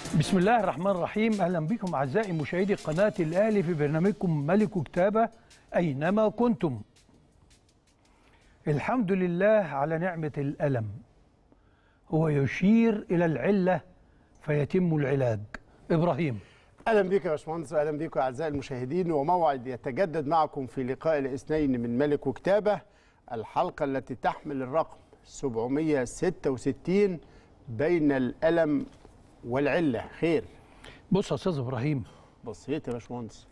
بسم الله الرحمن الرحيم اهلا بكم اعزائي مشاهدي قناه الاهلي في برنامجكم ملك كتابه اينما كنتم. الحمد لله على نعمه الالم. هو يشير الى العله فيتم العلاج. ابراهيم اهلا بك يا باشمهندس واهلا بكم اعزائي المشاهدين وموعد يتجدد معكم في لقاء الاثنين من ملك وكتابه الحلقه التي تحمل الرقم 766 بين الالم والعله خير بص يا استاذ ابراهيم بسيط يا باشمهندس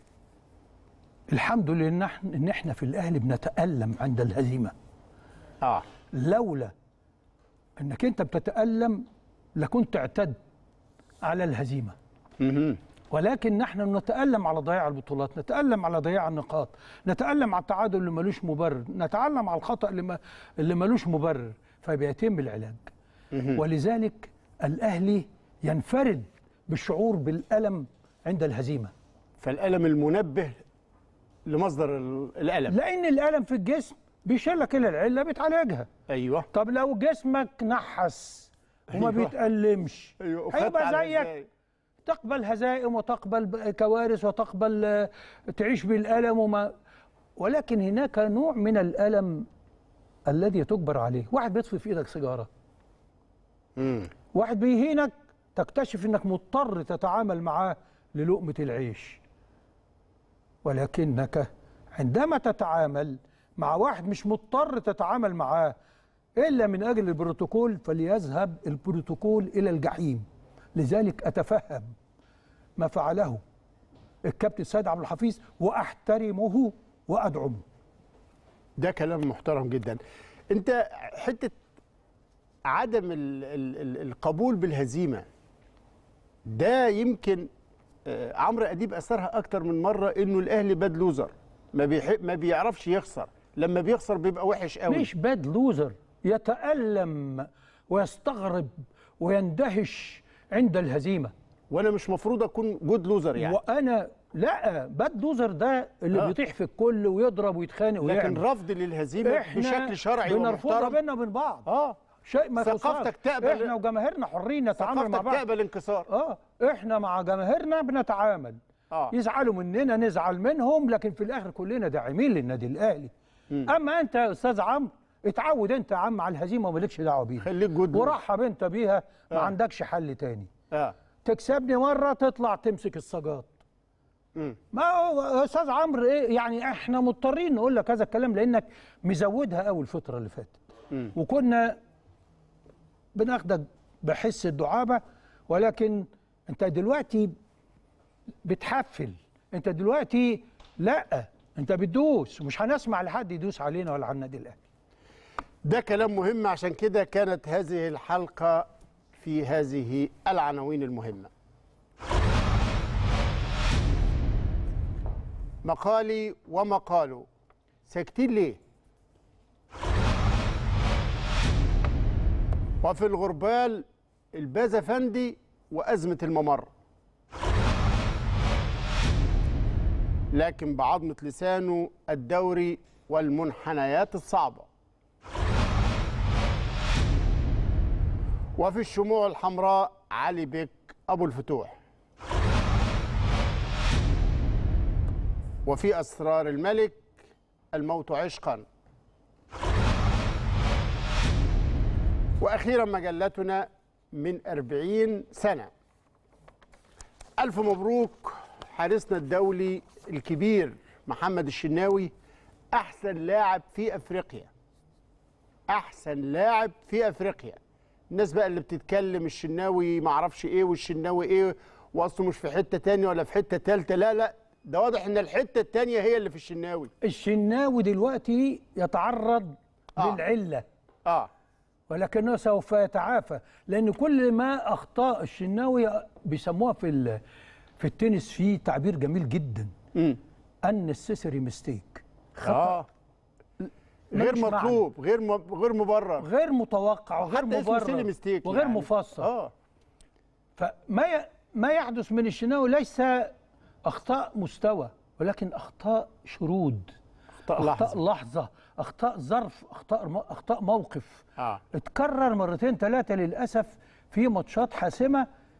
الحمد لله ان احنا ان احنا في الاهلي بنتالم عند الهزيمه. اه لولا انك انت بتتالم لكنت اعتدت على الهزيمه. مهم. ولكن نحن نتألم على ضياع البطولات نتألم على ضياع النقاط نتألم على التعادل اللي ملوش مبرر نتألم على الخطأ اللي, ما اللي ملوش مبرر فبيتم العلاج ولذلك الأهلي ينفرد بالشعور بالألم عند الهزيمة فالالم المنبه لمصدر ال- الالم لأن الألم في الجسم بيشيلك إلى العلة بتعالجها ايوه طب لو جسمك نحس وما أيوة. بيتألمش ايوه وخدت هيبقى على زيك إزاي؟ تقبل هزائم وتقبل ب- كوارث وتقبل آه، تعيش بالألم وما ولكن هناك نوع من الألم الذي تجبر عليه واحد بيطفي في إيدك سيجارة مم. واحد بيهينك تكتشف انك مضطر تتعامل معاه للقمة العيش ولكنك عندما تتعامل مع واحد مش مضطر تتعامل معاه إلا من أجل البروتوكول فليذهب البروتوكول إلى الجحيم لذلك أتفهم ما فعله الكابتن سيد عبد الحفيظ وأحترمه وأدعمه ده كلام محترم جدا انت حته عدم ال ال ال القبول بالهزيمه ده يمكن آه، عمرو اديب اثرها اكتر من مره انه الاهلي باد لوزر ما بيحب ما بيعرفش يخسر لما بيخسر بيبقى وحش قوي مش باد لوزر يتألم ويستغرب ويندهش عند الهزيمة وانا مش مفروض اكون جود لوزر يعني وانا لا باد لوزر ده اللي آه. بيطيح في الكل ويضرب ويتخانق لكن ويعمل رفض للهزيمه احنا بشكل شرعي بنرفضها ومحترم بيننا وبين بعض اه شيء ما ثقافتك يخصناش. تقبل- احنا وجماهيرنا حرين نتعامل مع ثقافتك بعض تقبل انكسار اه احنا مع جماهيرنا بنتعامل اه يزعلوا مننا نزعل منهم لكن في الاخر كلنا داعمين للنادي الاهلي اما انت يا استاذ عمرو اتعود انت يا عم على الهزيمه ومالكش دعوه بيها خليك جود لوزر. ورحب انت بيها ما آه. عندكش حل تاني اه تكسبني مره تطلع تمسك السجاط مم. ما هو يا استاذ عمرو ايه يعني احنا مضطرين نقول لك هذا الكلام لانك مزودها قوي الفتره اللي فاتت مم. وكنا بناخدك بحس الدعابه ولكن انت دلوقتي بتحفل انت دلوقتي لا انت بتدوس ومش هنسمع لحد يدوس علينا ولا على النادي الاهلي ده كلام مهم عشان كده كانت هذه الحلقة في هذه العناوين المهمة مقالي ومقاله ساكتين ليه وفي الغربال الباز فندي وأزمة الممر لكن بعظمة لسانه الدوري والمنحنيات الصعبة وفي الشموع الحمراء علي بك أبو الفتوح وفي أسرار الملك الموت عشقا وأخيرا مجلتنا من أربعين سنة ألف مبروك حارسنا الدولي الكبير محمد الشناوي أحسن لاعب في أفريقيا أحسن لاعب في أفريقيا الناس بقى اللي بتتكلم الشناوي معرفش إيه والشناوي إيه وأصله مش في حتة تانية ولا في حتة تالتة لا لا ده واضح إن الحتة التانية هي اللي في الشناوي الشناوي دلوقتي يتعرض آه. للعله آه ولكنه سوف يتعافى لان كل ما اخطاء الشناوي بيسموها في ال- في التنس في تعبير جميل جدا امم unnecessary mistake آه غير ملوش معنى. مطلوب غير م... غير مبرر غير متوقع وغير حتى اسمه سيلي مبرر ميستيك وغير يعني. مفسر اه فما ي... ما يحدث من الشناوي ليس اخطاء مستوى ولكن اخطاء شرود اخطاء اخطاء لحظه لحظه اخطاء ظرف اخطاء اخطاء موقف اه اتكرر مرتين ثلاثه للاسف في ماتشات حاسمه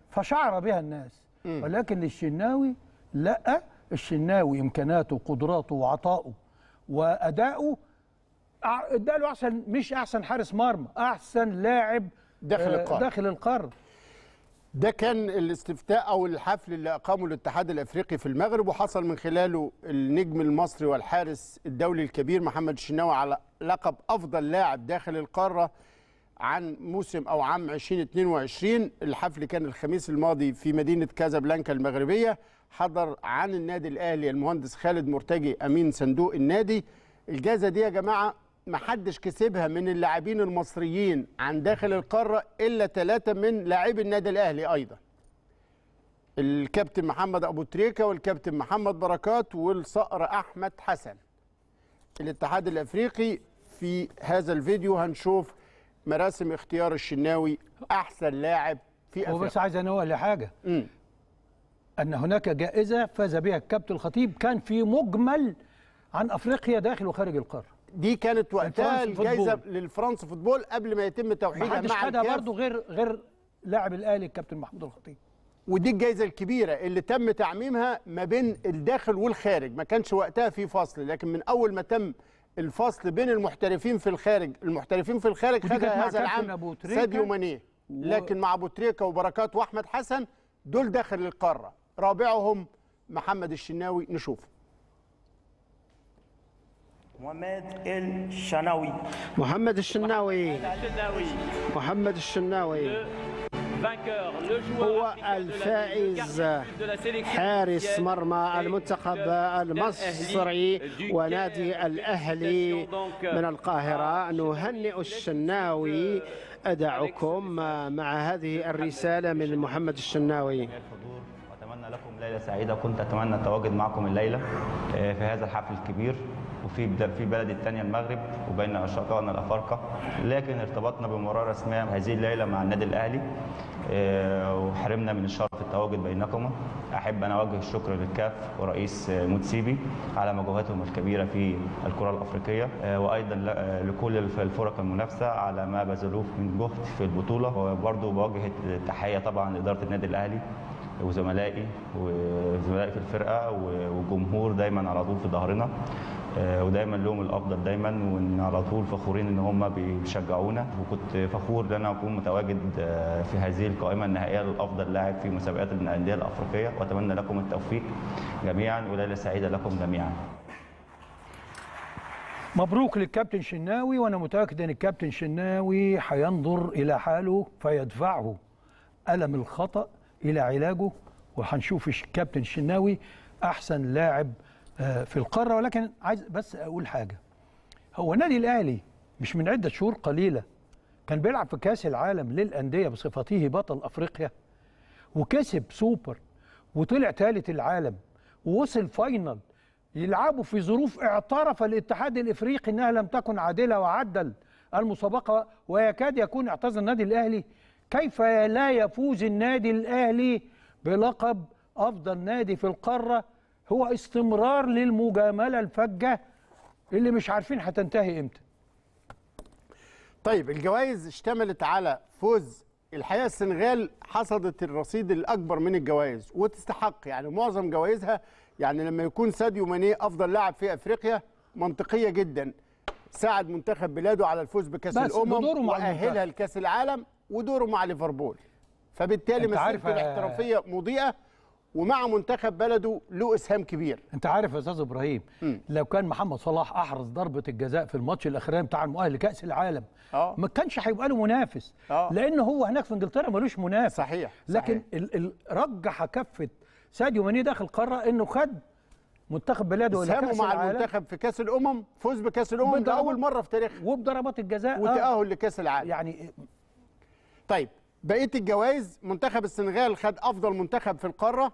فشعر بها الناس ولكن الشناوي لا الشناوي امكاناته وقدراته وعطائه وادائه أع- اداله احسن مش احسن حارس مرمى احسن لاعب داخل آه، القارة. داخل القاره ده كان الاستفتاء او الحفل اللي اقامه الاتحاد الافريقي في المغرب وحصل من خلاله النجم المصري والحارس الدولي الكبير محمد الشناوي على لقب افضل لاعب داخل القاره عن موسم او عام 2022 الحفل كان الخميس الماضي في مدينه كازابلانكا المغربيه حضر عن النادي الاهلي المهندس خالد مرتجي امين صندوق النادي الجائزه دي يا جماعه ما حدش كسبها من اللاعبين المصريين عن داخل القاره الا ثلاثه من لاعبي النادي الاهلي ايضا الكابتن محمد ابو تريكه والكابتن محمد بركات والصقر احمد حسن الاتحاد الافريقي في هذا الفيديو هنشوف مراسم اختيار الشناوي احسن لاعب في هو بس افريقيا عايز انوه لحاجه مم. ان هناك جائزه فاز بها الكابتن الخطيب كان في مجمل عن افريقيا داخل وخارج القاره دي كانت وقتها الفرنس الجائزه فوتبول. للفرنس فوتبول قبل ما يتم ما توحيدها حدش مع خدها الكاف برضه غير غير لاعب الاهلي الكابتن محمود الخطيب ودي الجائزه الكبيره اللي تم تعميمها ما بين الداخل والخارج ما كانش وقتها في فصل لكن من اول ما تم الفصل بين المحترفين في الخارج المحترفين في الخارج ودي كانت خدها مع هذا كابتن العام أبو تريكة ساديو ماني لكن مع ابو تريكه وبركات واحمد حسن دول داخل القاره رابعهم محمد الشناوي نشوف محمد الشناوي محمد الشناوي الشناوي محمد الشناوي vainqueur, le joueur هو africain de l'année, le الفائز gardien de la sélection حارس égyptienne مرمى et المنتخب de المصري l'Ahli du ونادي Caire. الأهلي Donc, من القاهرة نهنئ الشناوي أدعكم مع هذه الرسالة من محمد الشناوي الحضور واتمنى لكم ليله سعيده كنت اتمنى التواجد معكم الليله آه، في هذا الحفل الكبير وفي بل- في بلدي الثانيه المغرب وبين اشقائنا الافارقه لكن ارتبطنا بمباراه رسميه هذه الليله مع النادي الاهلي آه، وحرمنا من الشرف التواجد بينكما احب ان اوجه الشكر للكاف ورئيس آه، موتسيبي على مجهوداتهم الكبيره في الكره الافريقيه آه، وايضا ل- آه، لكل الف- الفرق المنافسه على ما بذلوه من جهد في البطوله وبرضه بوجه التحيه طبعا لاداره النادي الاهلي وزملائي وزملائي في الفرقه و- والجمهور دايما على طول في ظهرنا آه، ودايما لهم الافضل دايما وان على طول فخورين ان هم بيشجعونا وكنت فخور ان انا اكون متواجد آه، في هذه القائمه النهائيه لافضل لاعب في مسابقات الانديه الافريقيه واتمنى لكم التوفيق جميعا وليله سعيده لكم جميعا مبروك للكابتن شناوي وانا متاكد ان الكابتن شناوي هينظر الى حاله فيدفعه الم الخطا الى علاجه وهنشوف الكابتن شناوي احسن لاعب آه، في القاره ولكن عايز بس اقول حاجه هو النادي الاهلي مش من عده شهور قليله كان بيلعب في كاس العالم للانديه بصفته بطل افريقيا وكسب سوبر وطلع ثالث العالم ووصل فاينل يلعبوا في ظروف اعترف الاتحاد الافريقي انها لم تكن عادله وعدل المسابقه ويكاد يكون اعتذر النادي الاهلي كيف لا يفوز النادي الاهلي بلقب افضل نادي في القاره هو استمرار للمجامله الفجه اللي مش عارفين هتنتهي امتى طيب الجوائز اشتملت على فوز الحقيقه السنغال حصدت الرصيد الاكبر من الجوائز وتستحق يعني معظم جوائزها يعني لما يكون ساديو ماني افضل لاعب في افريقيا منطقيه جدا ساعد منتخب بلاده على الفوز بكاس بس الامم بدوره مع واهلها المنتخب. لكاس العالم ودوره مع ليفربول فبالتالي أنت عارف مسيرته يا- الاحترافيه مضيئه ومع منتخب بلده له اسهام كبير انت عارف يا استاذ ابراهيم لو كان محمد صلاح احرز ضربه الجزاء في الماتش الاخراني بتاع المؤهل لكاس العالم آه. ما كانش هيبقى له منافس آه. لان هو هناك في انجلترا ملوش منافس صحيح، لكن صحيح. ال ال رجح كفه ساديو ماني داخل القاره انه خد منتخب بلاده الى اسهامه كاس مع العالم المنتخب في كاس الامم فوز بكاس الامم ده بالضربات. اول مره في تاريخه وبضربات الجزاء آه. وتاهل لكاس العالم يعني طيب بقيه الجوائز منتخب السنغال خد افضل منتخب في القاره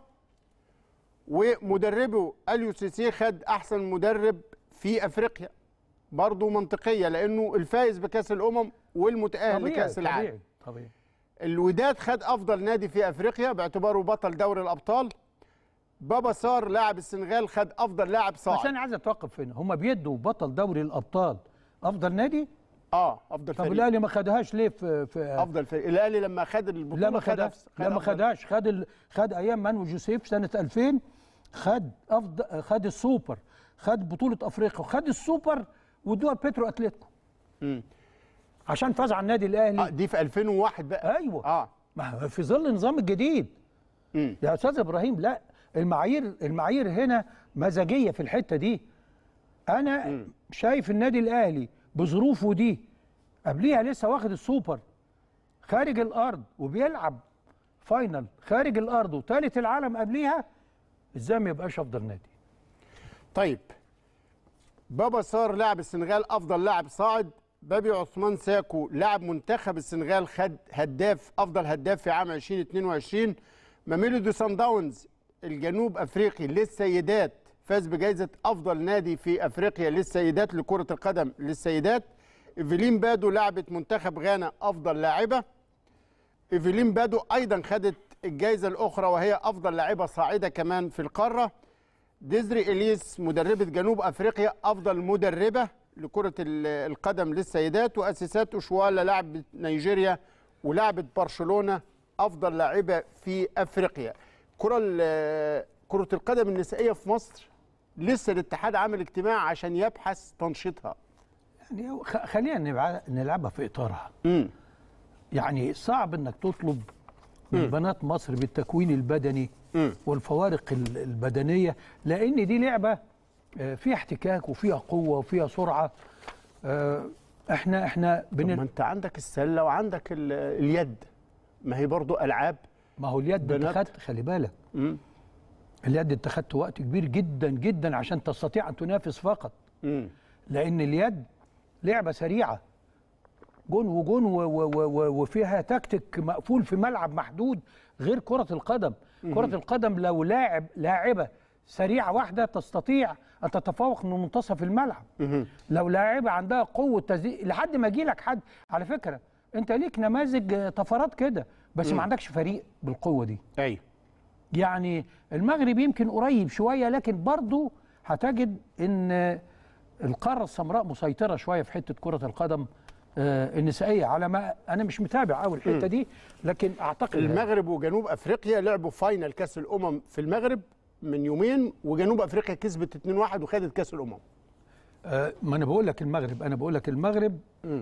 ومدربه اليو سيسي خد احسن مدرب في افريقيا برضه منطقيه لانه الفائز بكاس الامم والمتاهل طبيعي لكاس العالم طبيعي طبيعي الوداد خد افضل نادي في افريقيا باعتباره بطل دوري الابطال بابا سار لاعب السنغال خد افضل لاعب بس صاعد انا عايز اتوقف هنا هم بيدوا بطل دوري الابطال افضل نادي اه افضل طب فريق الاهلي ما خدهاش ليه في في افضل فريق الاهلي لما خد البطوله لا ما خدها خدهاش في- لا ما أفضل- خدهاش خد ال... خد ايام مانو جوزيف سنه 2000 خد افضل خد السوبر خد بطوله افريقيا وخد السوبر وادوها بيترو اتلتيكو مم. عشان فاز على النادي الاهلي اه دي في 2001 بقى ايوه اه ما هو في ظل النظام الجديد مم. يا استاذ ابراهيم لا المعايير المعايير هنا مزاجيه في الحته دي انا شايف النادي الاهلي بظروفه دي قبليها لسه واخد السوبر خارج الارض وبيلعب فاينل خارج الارض وثالث العالم قبليها ازاي ما يبقاش افضل نادي طيب بابا صار لاعب السنغال افضل لاعب صاعد بابي عثمان ساكو لاعب منتخب السنغال خد هداف افضل هداف في عام 2022 ماميلودي سان داونز الجنوب افريقي للسيدات فاز بجائزه افضل نادي في افريقيا للسيدات لكره القدم للسيدات ايفلين بادو لاعبه منتخب غانا افضل لاعبه ايفلين بادو ايضا خدت الجائزه الاخرى وهي افضل لاعبه صاعده كمان في القاره ديزري إليس مدربة جنوب أفريقيا أفضل مدربة لكرة ال- القدم للسيدات وأسيسات أوشوالا لاعب نيجيريا ولاعبة برشلونة أفضل لاعبة في أفريقيا كرة ال- كرة القدم النسائية في مصر لسه الاتحاد عامل اجتماع عشان يبحث تنشيطها يعني هو- خ- خلينا نبع- نلعبها في اطارها امم يعني صعب انك تطلب من بنات مصر بالتكوين البدني مم. والفوارق ال- البدنيه لان دي لعبه آه، فيها احتكاك وفيها قوه وفيها سرعه آه، احنا احنا طب ما بن... انت عندك السله وعندك ال- اليد ما هي برضو العاب ما هو اليد انت بنات. خدت خلي بالك مم. اليد انت خدت وقت كبير جدا جدا عشان تستطيع ان تنافس فقط مم. لان اليد لعبه سريعه جون وجون و- و- و- و- وفيها تكتيك مقفول في ملعب محدود غير كره القدم كره القدم لو لاعب لاعبه سريعه واحده تستطيع ان تتفوق من منتصف الملعب لو لاعبه عندها قوه تسديد لحد ما يجي لك حد على فكره انت ليك نماذج آه، طفرات كده بس ما عندكش فريق بالقوه دي ايوه يعني المغرب يمكن قريب شويه لكن برضه هتجد ان القاره السمراء مسيطره شويه في حته كره القدم آه، النسائيه على ما انا مش متابع قوي الحته دي لكن اعتقد المغرب وجنوب افريقيا لعبوا فاينل كاس الامم في المغرب من يومين وجنوب افريقيا كسبت 2-1 وخدت كاس الامم آه، ما انا بقول لك المغرب انا بقول لك المغرب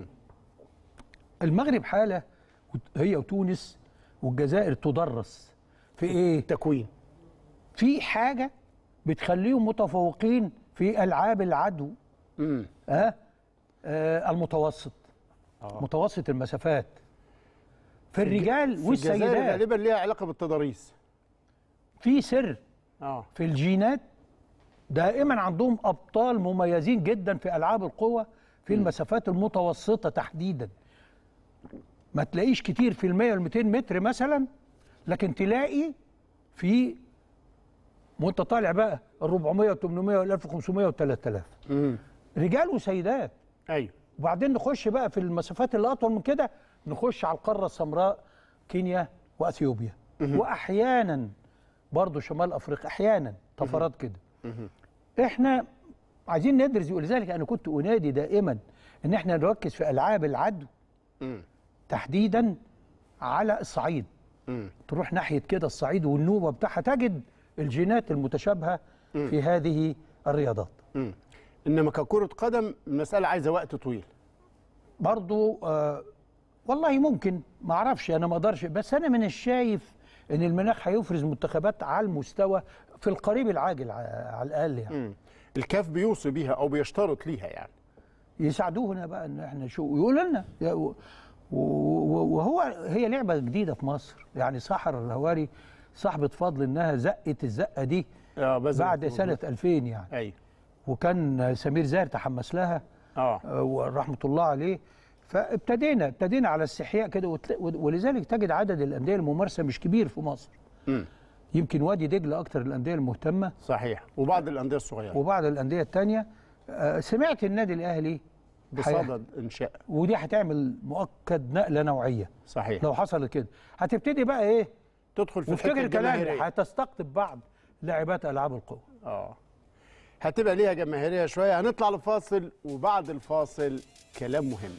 المغرب حاله وت- هي وتونس والجزائر تدرس في ايه تكوين في حاجه بتخليهم متفوقين في العاب العدو امم ها آه المتوسط آه. متوسط المسافات في الرجال الجزائر والسيدات غالبا ليها علاقه بالتضاريس في سر اه في الجينات دائما عندهم ابطال مميزين جدا في العاب القوه في المسافات المتوسطه تحديدا ما تلاقيش كتير في المية وال200 متر مثلا لكن تلاقي في وانت طالع بقى ال 400 وال 800 وال 1500 وال 3000 امم رجال وسيدات ايوه وبعدين نخش بقى في المسافات اللي اطول من كده نخش على القاره السمراء كينيا واثيوبيا واحيانا برضو شمال افريقيا احيانا طفرات كده احنا عايزين ندرس ولذلك انا كنت انادي دائما ان احنا نركز في العاب العدو مم. تحديدا على الصعيد مم. تروح ناحيه كده الصعيد والنوبه بتاعها تجد الجينات المتشابهه في هذه الرياضات مم. انما ككره قدم المساله عايزه وقت طويل برضو آه والله ممكن ما اعرفش انا ما اقدرش بس انا من الشايف ان المناخ هيفرز منتخبات على المستوى في القريب العاجل ع- على الاقل يعني مم. الكاف بيوصي بيها او بيشترط ليها يعني يساعدونا بقى ان احنا شو يقولوا لنا يا- و- و- وهو هي لعبه جديده في مصر يعني سحر الهواري صاحبه فضل انها زقت الزقه دي اه بس بعد سنه 2000 يعني ايوه وكان سمير زاهر تحمس لها اه آه، ورحمه الله عليه فابتدينا ابتدينا على استحياء كده وتلا- ولذلك تجد عدد الانديه الممارسه مش كبير في مصر مم. يمكن وادي دجله اكتر الانديه المهتمه صحيح وبعض الانديه الصغيره وبعض الانديه الثانيه سمعت النادي الاهلي بصدد انشاء ودي هتعمل مؤكد نقله نوعيه صحيح لو حصلت كده هتبتدي بقى ايه تدخل في الحته وافتكر كلامي الجماهيريه هتستقطب بعض لاعبات العاب القوه اه هتبقى ليها جماهيريه شويه هنطلع لفاصل وبعد الفاصل كلام مهم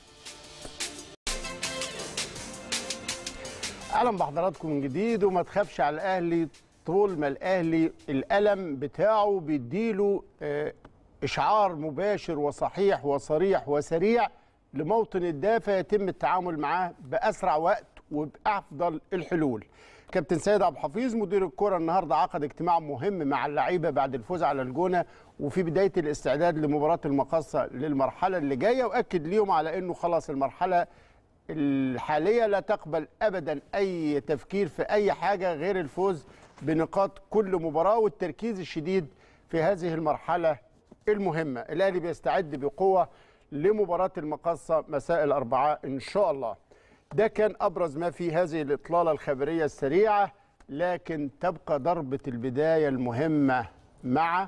اهلا بحضراتكم من جديد وما تخافش على الاهلي طول ما الاهلي الالم بتاعه بيديله آه، اشعار مباشر وصحيح وصريح وسريع لموطن الدافع يتم التعامل معاه باسرع وقت وبافضل الحلول كابتن سيد عبد الحفيظ مدير الكره النهارده عقد اجتماع مهم مع اللعيبه بعد الفوز على الجونه وفي بدايه الاستعداد لمباراه المقاصه للمرحله اللي جايه واكد ليهم على انه خلاص المرحله الحاليه لا تقبل ابدا اي تفكير في اي حاجه غير الفوز بنقاط كل مباراه والتركيز الشديد في هذه المرحله المهمه الاهلي بيستعد بقوه لمباراه المقاصه مساء الاربعاء ان شاء الله ده كان ابرز ما في هذه الاطلاله الخبريه السريعه لكن تبقى ضربه البدايه المهمه مع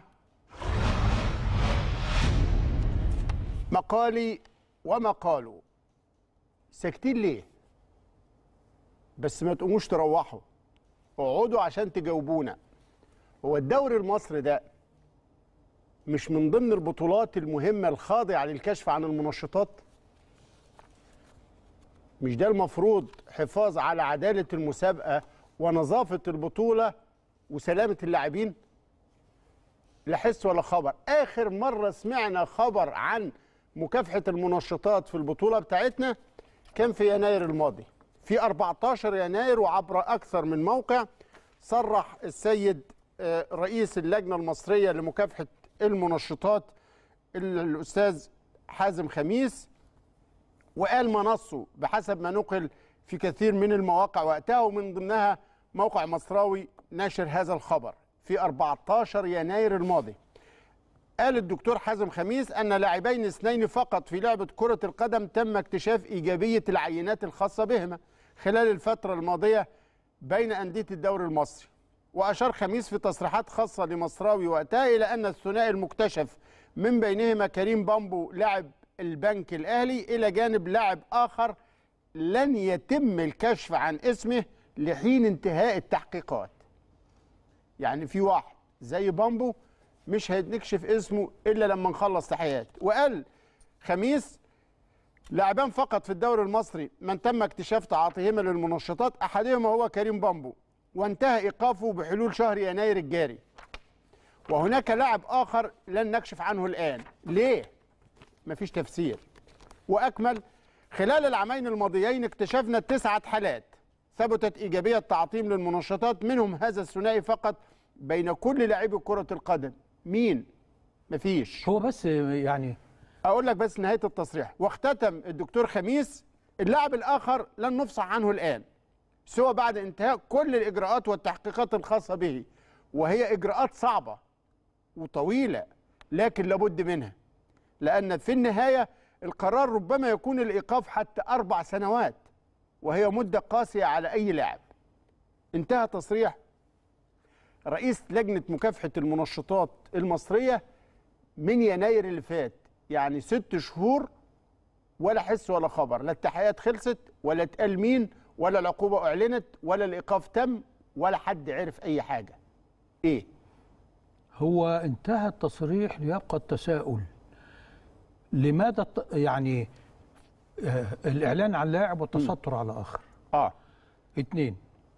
مقالي ومقاله ساكتين ليه بس ما تقوموش تروحوا اقعدوا عشان تجاوبونا هو الدوري المصري ده مش من ضمن البطولات المهمة الخاضعة للكشف عن المنشطات مش ده المفروض حفاظ على عدالة المسابقة ونظافة البطولة وسلامة اللاعبين لا حس ولا خبر آخر مرة سمعنا خبر عن مكافحة المنشطات في البطولة بتاعتنا كان في يناير الماضي في 14 يناير وعبر أكثر من موقع صرح السيد آه، رئيس اللجنة المصرية لمكافحة المنشطات ال- الأستاذ حازم خميس وقال ما نصه بحسب ما نقل في كثير من المواقع وقتها ومن ضمنها موقع مصراوي نشر هذا الخبر في 14 يناير الماضي قال الدكتور حازم خميس أن لاعبين اثنين فقط في لعبة كرة القدم تم اكتشاف إيجابية العينات الخاصة بهما خلال الفترة الماضية بين أندية الدوري المصري وأشار خميس في تصريحات خاصة لمصراوي وقتها إلى أن الثنائي المكتشف من بينهما كريم بامبو لاعب البنك الأهلي إلى جانب لاعب آخر لن يتم الكشف عن اسمه لحين انتهاء التحقيقات يعني في واحد زي بامبو مش هنكشف اسمه الا لما نخلص تحيات وقال خميس لاعبان فقط في الدوري المصري من تم اكتشاف تعاطيهما للمنشطات احدهما هو كريم بامبو وانتهى ايقافه بحلول شهر يناير الجاري وهناك لاعب اخر لن نكشف عنه الان ليه مفيش تفسير واكمل خلال العامين الماضيين اكتشفنا تسعه حالات ثبتت ايجابيه تعطيم للمنشطات منهم هذا الثنائي فقط بين كل لاعبي كره القدم مين مفيش هو بس يعني اقول لك بس نهايه التصريح واختتم الدكتور خميس اللاعب الاخر لن نفصح عنه الان سوى بعد انتهاء كل الاجراءات والتحقيقات الخاصه به وهي اجراءات صعبه وطويله لكن لابد منها لان في النهايه القرار ربما يكون الايقاف حتى اربع سنوات وهي مده قاسيه على اي لاعب انتهى تصريح رئيس لجنه مكافحه المنشطات المصريه من يناير اللي فات يعني ست شهور ولا حس ولا خبر لا التحيات خلصت ولا اتقال مين ولا العقوبة أعلنت ولا الإيقاف تم ولا حد عرف أي حاجة إيه هو انتهى التصريح ليبقى التساؤل لماذا الت- يعني آه، الإعلان عن لاعب والتستر على آخر آه اتنين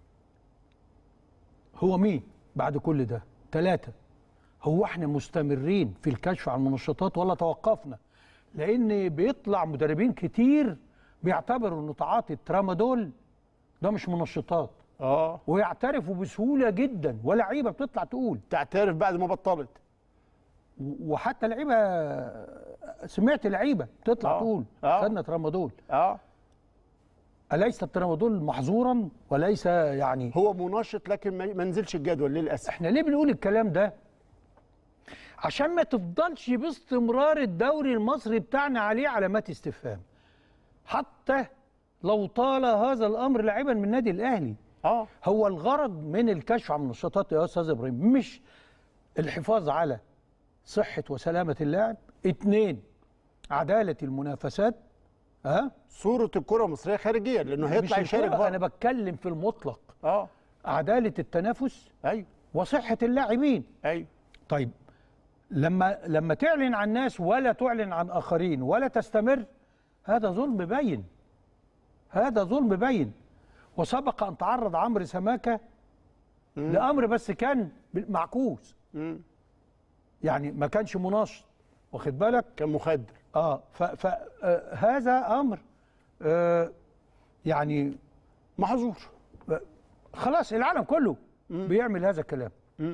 هو مين بعد كل ده ثلاثة هو احنا مستمرين في الكشف عن المنشطات ولا توقفنا لان بيطلع مدربين كتير بيعتبروا ان تعاطي الترامادول ده مش منشطات آه ويعترفوا بسهوله جدا ولاعيبه بتطلع تقول تعترف بعد ما بطلت و- وحتى لعيبه سمعت لعيبه بتطلع آه. تقول آه. خدنا ترامادول آه اليس الترامادول محظورا وليس يعني هو منشط لكن ما ما نزلش الجدول للأسف احنا ليه بنقول الكلام ده عشان ما تفضلش باستمرار الدوري المصري بتاعنا عليه علامات استفهام حتى لو طال هذا الامر لاعبا من النادي الاهلي آه هو الغرض من الكشف عن النشاطات يا استاذ ابراهيم مش الحفاظ على صحه وسلامه اللاعب اتنين عداله المنافسات ها صورة الكرة المصرية خارجيا لأنه مش هيطلع يشارك الكرة، بره انا بتكلم في المطلق آه عداله التنافس أيوه وصحه اللاعبين أيوه طيب لما لما تعلن عن ناس ولا تعلن عن اخرين ولا تستمر هذا ظلم بين هذا ظلم بين وسبق ان تعرض عمرو سماكه لامر بس كان معكوس يعني ما كانش مناشط واخد بالك كان مخدر اه فهذا امر آه يعني محظور خلاص العالم كله بيعمل هذا الكلام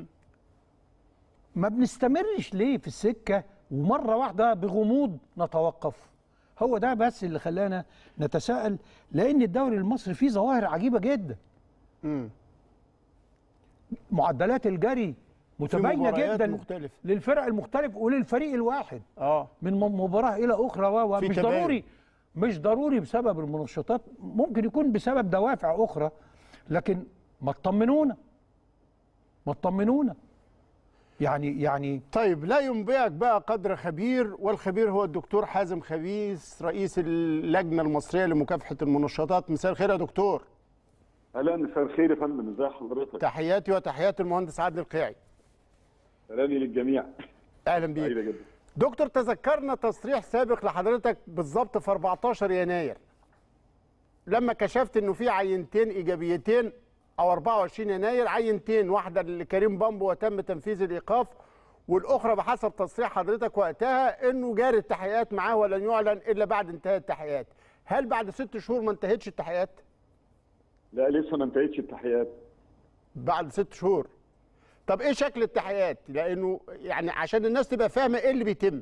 ما بنستمرش ليه في السكه ومره واحده بغموض نتوقف هو ده بس اللي خلانا نتساءل لان الدوري المصري فيه ظواهر عجيبه جدا معدلات الجري متباينه مباريات جدا مختلفة. للفرق المختلف وللفريق الواحد اه من م- مباراه الى اخرى و- في مش تباين. ضروري مش ضروري بسبب المنشطات ممكن يكون بسبب دوافع اخرى لكن ما تطمنونا ما تطمنونا يعني يعني طيب لا ينبئك بقى قدر خبير والخبير هو الدكتور حازم خبيث رئيس اللجنه المصريه لمكافحه المنشطات مساء الخير يا دكتور اهلا مساء الخير يا فندم ازي حضرتك تحياتي وتحيات المهندس عادل القيعي سلامي للجميع اهلا بيك سعيده جدا دكتور تذكرنا تصريح سابق لحضرتك بالظبط في 14 يناير لما كشفت انه في عينتين ايجابيتين او 24 يناير عينتين واحده لكريم بامبو وتم تنفيذ الايقاف والاخرى بحسب تصريح حضرتك وقتها انه جاري التحقيقات معاه ولن يعلن الا بعد انتهاء التحقيقات هل بعد ست شهور ما انتهتش التحقيقات لا لسه ما انتهتش التحيات بعد ست شهور طب ايه شكل التحقيقات لانه يعني عشان الناس تبقى فاهمه ايه اللي بيتم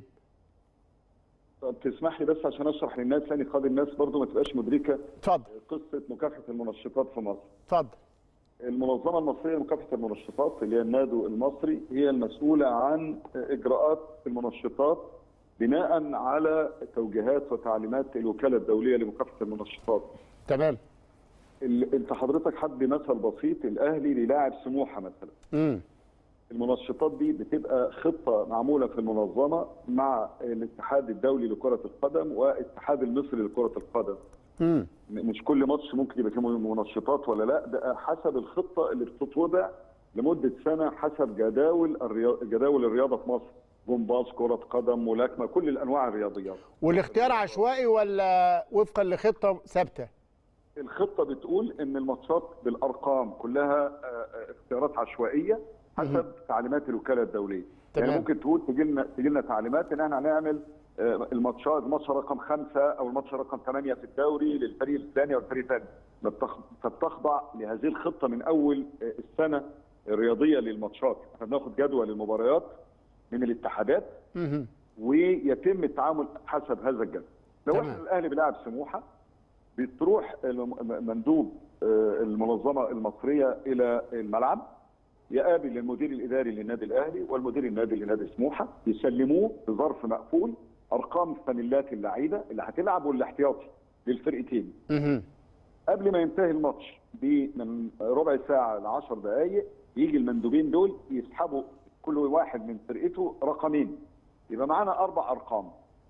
طب تسمح لي بس عشان اشرح للناس لان قد الناس برضو ما تبقاش مدركه اتفضل قصه مكافحه المنشطات في مصر اتفضل المنظمه المصريه لمكافحه المنشطات اللي هي النادو المصري هي المسؤوله عن اجراءات المنشطات بناء على توجيهات وتعليمات الوكاله الدوليه لمكافحه المنشطات تمام ال- انت حضرتك حد مثل بسيط الاهلي للاعب سموحه مثلا امم المنشطات دي بتبقى خطه معموله في المنظمه مع الاتحاد الدولي لكره القدم والاتحاد المصري لكره القدم امم م- مش كل ماتش ممكن يبقى فيه منشطات ولا لا ده حسب الخطه اللي بتتوضع لمده سنه حسب جداول الرياض جداول الرياضه في مصر جمباز كره قدم ملاكمه كل الانواع الرياضيات والاختيار عشوائي ولا وفقا لخطه ثابته الخطه بتقول ان الماتشات بالارقام كلها آه، آه، اختيارات عشوائيه حسب تعليمات الوكاله الدوليه تمام. يعني ممكن تقول تجي لنا تجي لنا تعليمات ان احنا هنعمل آه، الماتشات الماتش رقم خمسه او الماتش رقم ثمانيه في الدوري للفريق الثاني والفريق الثاني فبتخ- فبتخضع لهذه الخطه من اول آه، السنه الرياضيه للماتشات احنا بناخد جدول المباريات من الاتحادات مهم. ويتم التعامل حسب هذا الجدول لو تمام. احنا الاهلي بيلعب سموحه بتروح الم- مندوب آه، المنظمه المصريه الى الملعب يقابل المدير الاداري للنادي الاهلي والمدير النادي لنادي سموحه يسلموه في ظرف مقفول ارقام فانيلات اللعيبه اللي هتلعب والاحتياطي للفرقتين مهم. قبل ما ينتهي الماتش من ربع ساعه ل 10 دقائق يجي المندوبين دول يسحبوا كل واحد من فرقته رقمين يبقى معانا اربع ارقام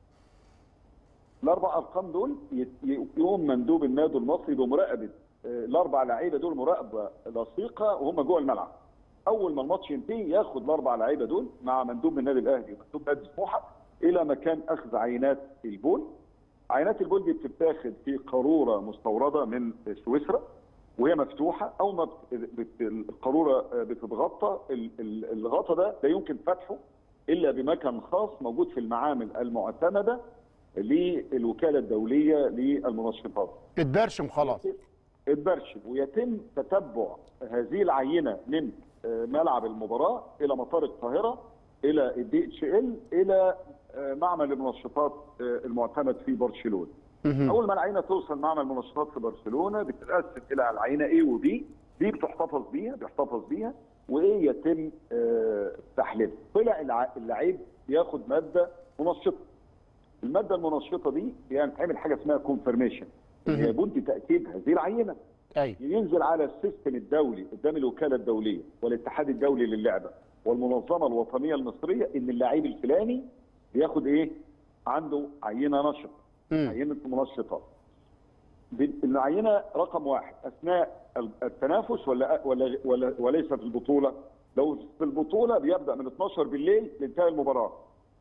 الاربع ارقام دول ي- يقوم مندوب النادي المصري بمراقبه آه، الاربع لعيبه دول مراقبه لصيقه وهم جوه الملعب اول ما الماتش ينتهي ياخد الاربع لعيبه دول مع مندوب من النادي الاهلي ومندوب نادي سموحه الى مكان اخذ عينات البول عينات البول دي بتتاخد في قاروره مستورده من سويسرا وهي مفتوحه اول ما بت- بت- القاروره بتتغطى ال- ال- الغطا ده لا يمكن فتحه الا بمكان خاص موجود في المعامل المعتمده للوكاله الدوليه للمنشطات اتبرشم خلاص اتبرشم ويتم تتبع هذه العينه من آه، ملعب المباراه الى مطار القاهره الى الدي اتش ال الى آه، معمل المنشطات آه، المعتمد في برشلونه. اول ما العينه توصل معمل المنشطات في برشلونه بتتقسم الى العينه A و B دي بتحتفظ بيها بيحتفظ بيها وايه يتم آه، تحليلها. طلع الع- اللعيب بياخد ماده منشطه. الماده المنشطه دي يعني تعمل حاجه اسمها كونفرميشن لابد تاكيد هذه العينه. ايوه ينزل على السيستم الدولي قدام الوكاله الدوليه والاتحاد الدولي للعبه والمنظمه الوطنيه المصريه ان اللاعب الفلاني بياخد ايه؟ عنده عينه نشط مم. عينه منشطات. بال- العينه رقم واحد اثناء ال- التنافس ولا ولا ولا وليس في البطوله؟ لو في البطوله بيبدا من 12 بالليل لانتهاء المباراه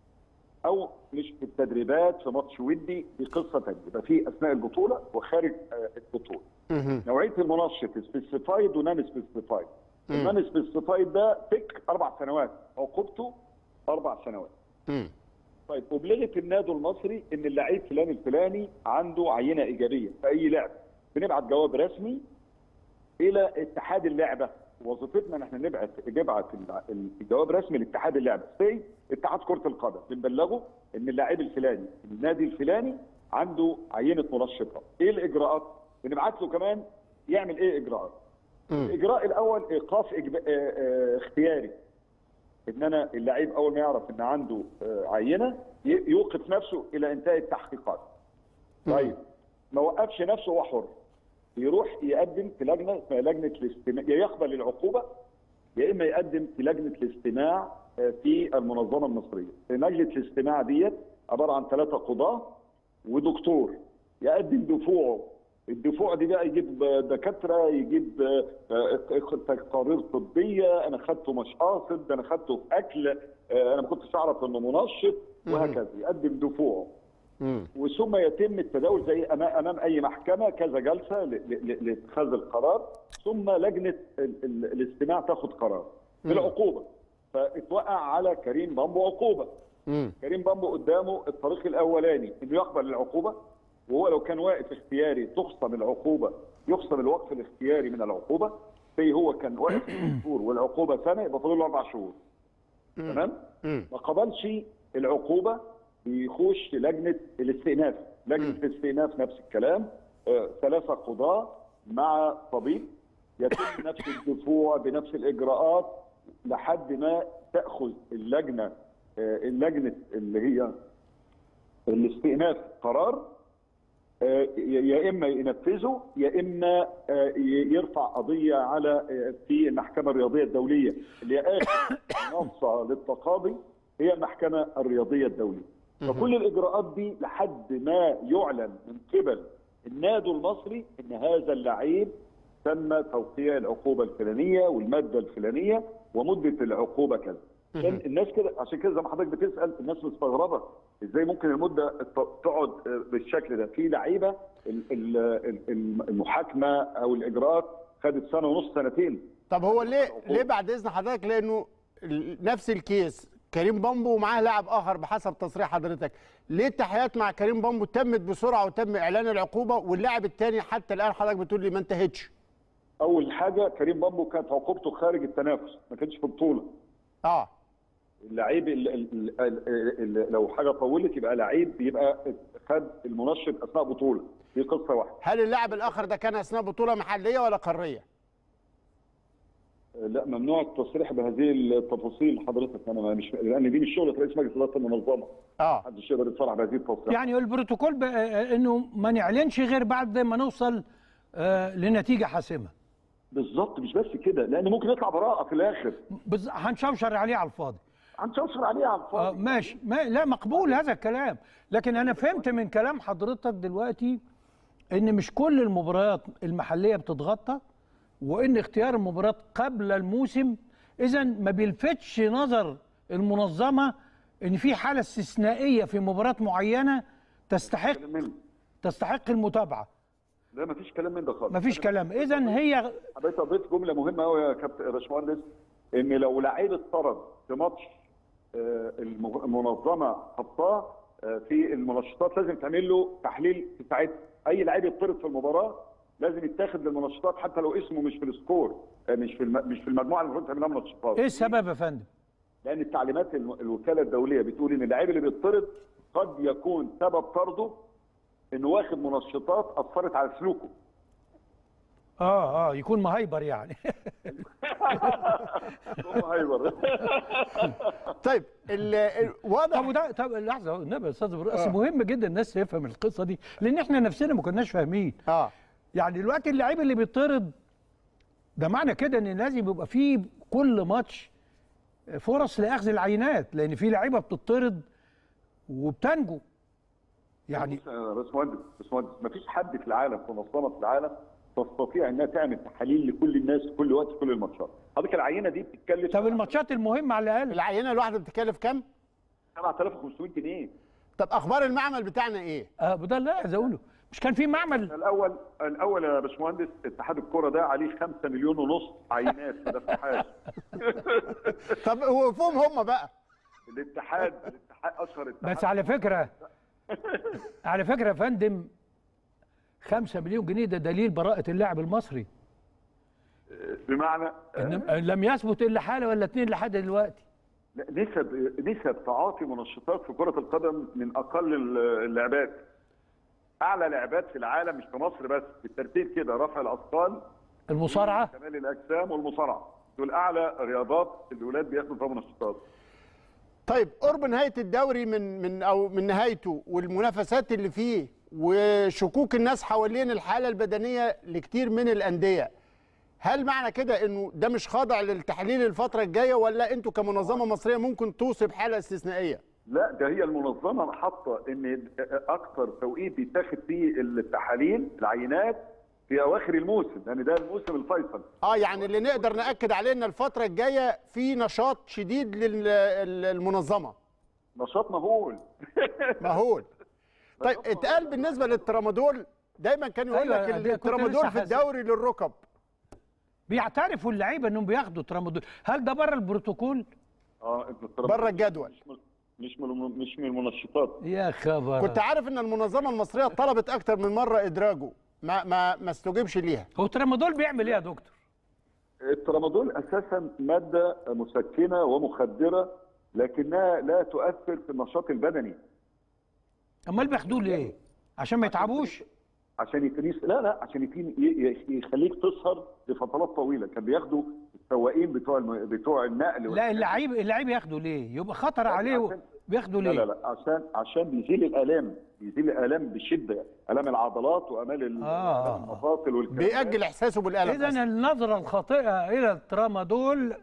او مش في التدريبات في ماتش ودي دي قصه ثانيه يبقى في اثناء البطوله وخارج آه، البطوله نوعيه المنشط سبيسيفايد ونان سبيسيفايد النان سبيسيفايد ده تك اربع سنوات عقوبته اربع سنوات مم. طيب ابلغت النادي المصري ان اللعيب فلان الفلاني عنده عينه ايجابيه في اي لعب بنبعت جواب رسمي الى اتحاد اللعبه وظيفتنا ان احنا نبعت نبعت ال- الجواب رسمي لاتحاد اللعبه زي اتحاد كره القدم بنبلغه ان اللاعب الفلاني النادي الفلاني عنده عينه منشطه ايه الاجراءات بنبعت له كمان يعمل ايه اجراءات الاجراء الاول ايقاف إجب... اه اه اختياري ان انا اللعيب اول ما يعرف ان عنده اه عينه ي- يوقف نفسه الى انتهاء التحقيقات طيب ما وقفش نفسه هو حر يروح يقدم في لجنه اسمها لجنه الاستماع يا يقبل العقوبه يا اما يقدم في لجنه الاستماع آه، في المنظمه المصريه. لجنه الاستماع ديت عباره عن ثلاثه قضاه ودكتور يقدم دفوعه الدفوع دي بقى يجيب دكاتره يجيب آه، آه، تقارير طبيه انا خدته مش قاصد ده انا خدته في اكل آه، انا ما كنتش اعرف انه منشط وهكذا يقدم دفوعه مم. وثم يتم التداول زي أما- امام اي محكمه كذا جلسه ل- ل- لاتخاذ القرار ثم لجنه ال- ال- الاستماع تاخد قرار بالعقوبه فاتوقع على كريم بامبو عقوبه مم. كريم بامبو قدامه الطريق الاولاني انه يقبل العقوبه وهو لو كان واقف اختياري تخصم العقوبه يخصم الوقف الاختياري من العقوبه زي هو كان واقف ست شهور والعقوبه سنه يبقى فاضل له اربع شهور تمام؟ مم. ما قبلش العقوبه يخش لجنه الاستئناف لجنه الاستئناف نفس الكلام آه، ثلاثه قضاه مع طبيب يتم نفس الدفوع بنفس الاجراءات لحد ما تاخذ اللجنه آه، اللجنه اللي هي الاستئناف قرار آه، يا اما ينفذه يا اما آه، ي- يرفع قضيه على آه، في المحكمه الرياضيه الدوليه اللي هي اخر منصه للتقاضي هي المحكمه الرياضيه الدوليه. فكل الاجراءات دي لحد ما يعلن من قبل النادي المصري ان هذا اللعيب تم توقيع العقوبه الفلانيه والماده الفلانيه ومده العقوبه كذا. عشان الناس كده عشان كده زي ما حضرتك بتسال الناس مستغربه ازاي ممكن المده الت- تقعد آه، بالشكل ده في لعيبه ال- ال- ال- المحاكمه او الاجراءات خدت سنه ونص سنتين طب هو ليه ليه بعد اذن حضرتك لانه ال- نفس الكيس كريم بامبو ومعاه لاعب اخر بحسب تصريح حضرتك ليه التحقيقات مع كريم بامبو تمت بسرعه وتم اعلان العقوبه واللاعب الثاني حتى الان حضرتك بتقول لي ما انتهتش اول حاجه كريم بامبو كانت عقوبته خارج التنافس ما كانش في بطوله اه اللعيب ال- ال- ال- ال- لو حاجه طولت يبقى لعيب بيبقى خد المنشط اثناء بطوله دي قصه واحده هل اللاعب الاخر ده كان اثناء بطوله محليه ولا قاريه لا ممنوع التصريح بهذه التفاصيل حضرتك انا ما- مش لان دي مش شغله رئيس مجلس اداره المنظمه اه محدش يقدر يتصرح بهذه التصريحات يعني البروتوكول بقى آه، انه ما نعلنش غير بعد ما نوصل آه، لنتيجه حاسمه بالظبط مش بس كده لان ممكن يطلع براءه في الاخر بز- هنشوشر عليه على الفاضي هنشوشر عليها على آه الفاضي ماشي ما لا مقبول هذا الكلام لكن انا فهمت من كلام حضرتك دلوقتي ان مش كل المباريات المحليه بتتغطى وان اختيار المباريات قبل الموسم اذا ما بيلفتش نظر المنظمه ان في حاله استثنائيه في مباراه معينه تستحق كلام من تستحق المتابعه لا مفيش كلام من ده خالص مفيش كلام اذا هي حضرتك اضيف جمله مهمه قوي يا كابتن يا باشمهندس ان لو لعيب اتطرد في ماتش آه، المغ- المنظمه حطاه آه، في المنشطات لازم تعمل له تحليل في ساعتها اي لعيب يتطرد في المباراه لازم يتاخد للمنشطات حتى لو اسمه مش في السكور آه، مش في الم... مش في المجموعه اللي المفروض تعملها منشطات ايه السبب يا فندم لان التعليمات الم- الوكاله الدوليه بتقول ان اللعيب اللي بيطرد قد يكون سبب طرده انه واخد منشطات اثرت على سلوكه اه اه يكون مهايبر يعني هو هايبر طيب ال- ال- واضح طب وده طب لحظه النبي يا استاذ إبراهيم، أصل مهم جدا الناس تفهم القصه دي لان احنا نفسنا ما كناش فاهمين اه يعني دلوقتي اللعيب اللي بيطرد ده معنى كده ان لازم يبقى فيه كل ماتش فرص لاخذ العينات لان في لعيبه بتطرد وبتنجو يعني بص يا باشمهندس باشمهندس مفيش حد في العالم في منظمه في العالم تستطيع انها تعمل تحاليل لكل الناس في كل وقت في كل الماتشات حضرتك العينه دي بتتكلف طب الماتشات المهمه على الاقل العينه الواحده بتكلف كام 7500 جنيه طب اخبار المعمل بتاعنا ايه اه ده اللي عايز اقوله مش كان في معمل الاول الاول يا باشمهندس اتحاد الكره ده عليه 5 مليون ونص عينات ما دفعهاش طب وقفهم هم بقى الاتحاد الاتحاد اشهر اتحاد بس على فكره على فكره يا فندم 5 مليون جنيه ده دليل براءه اللاعب المصري بمعنى إن لم يثبت الا حاله ولا اتنين لحد دلوقتي لا، نسب نسب تعاطي منشطات في كرة القدم من أقل ال- اللعبات. أعلى لعبات في العالم مش في مصر بس بالترتيب كده رفع الأثقال المصارعه كمال الأجسام والمصارعة. دول أعلى رياضات الولاد بياخدوا فيها منشطات. طيب قرب نهايه الدوري من من او من نهايته والمنافسات اللي فيه وشكوك الناس حوالين الحاله البدنيه لكتير من الانديه هل معنى كده انه ده مش خاضع للتحليل الفتره الجايه ولا انتوا كمنظمه مصريه ممكن توصف حاله استثنائيه لا ده هي المنظمة حاطة إن أكثر توقيت بيتاخد فيه التحاليل العينات في أواخر الموسم، لأن ده الموسم الفيصل. اه يعني اللي نقدر ناكد عليه ان الفتره الجايه في نشاط شديد للمنظمه نشاط مهول. مهول طيب اتقال بالنسبه للترامادول دايما كان يقول أيوة، لك دي كنت الترامادول لسه في حاسس. الدوري للركب بيعترفوا اللعيبه انهم بياخدوا ترامادول هل ده بره البروتوكول اه بره الجدول مش من مش من مش من المنشطات. يا خبر كنت عارف ان المنظمه المصريه طلبت اكتر من مره ادراجه ما ما ما استجيبش ليها هو الترامادول بيعمل ايه يا دكتور الترامادول اساسا ماده مسكنه ومخدره لكنها لا تؤثر في النشاط البدني امال بياخدوه ليه عشان ما يتعبوش عشان يتنيس لا لا عشان يتين- ي- ي- يخليك تسهر لفترات طويله كان بياخدوا السواقين بتوع الم... بتوع النقل لا والحاجات دي. اللعيب اللعيب ياخده ليه يبقى خطر عليه عشان- بياخده لا ليه لا لا عشان عشان بيزيل الالام بيزيل الالام بشده الام العضلات وامال ال- آه. آلام المفاصل والكلام ده. بيأجل احساسه بالالم اذا بس. النظره الخاطئه الى الترامادول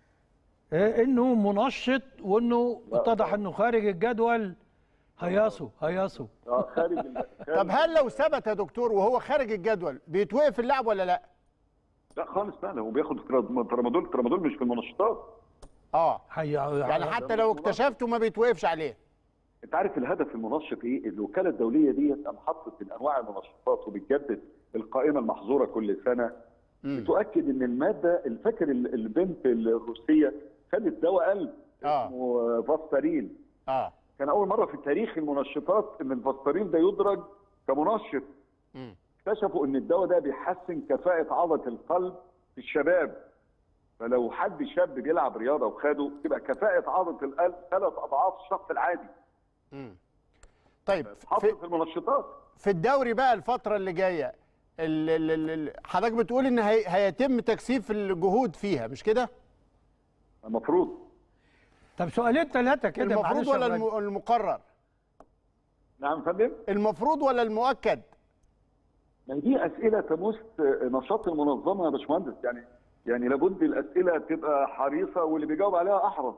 آه، انه منشط وانه اتضح انه خارج الجدول هيصوا هيصوا آه، خارج ال- خارج طب هل لو ثبت يا دكتور وهو خارج الجدول بيتوقف اللعب ولا لا لا خالص لا هو بياخد ترامادول الترامادول مش في المنشطات اه هي يعني حتى لو اكتشفته ما بيتوقفش عليه انت عارف الهدف المنشط ايه؟ الوكاله الدوليه ديت قام حطت من انواع المنشطات وبتجدد القائمه المحظوره كل سنه بتؤكد ان الماده الفاكر ال- البنت الروسيه خدت دواء قلب آه. اسمه فاستارين اه كان اول مره في تاريخ المنشطات ان الفاستارين ده يدرج كمنشط مم. اكتشفوا ان الدواء ده بيحسن كفاءه عضله القلب في الشباب فلو حد شاب بيلعب رياضه وخده تبقى كفاءه عضله القلب ثلاث اضعاف الشخص العادي طيب حط في, في المنشطات في الدوري بقى الفتره اللي جايه ال- ال- ال- ال- حضرتك بتقول ان هي هيتم تكثيف الجهود فيها مش كده المفروض طب سؤالين ثلاثه كده المفروض معلش ولا يا راجل. الم- المقرر نعم يا فندم المفروض ولا المؤكد ما هي دي اسئله تمس نشاط المنظمه يا باشمهندس يعني يعني لابد الاسئله تبقى حريصه واللي بيجاوب عليها احرص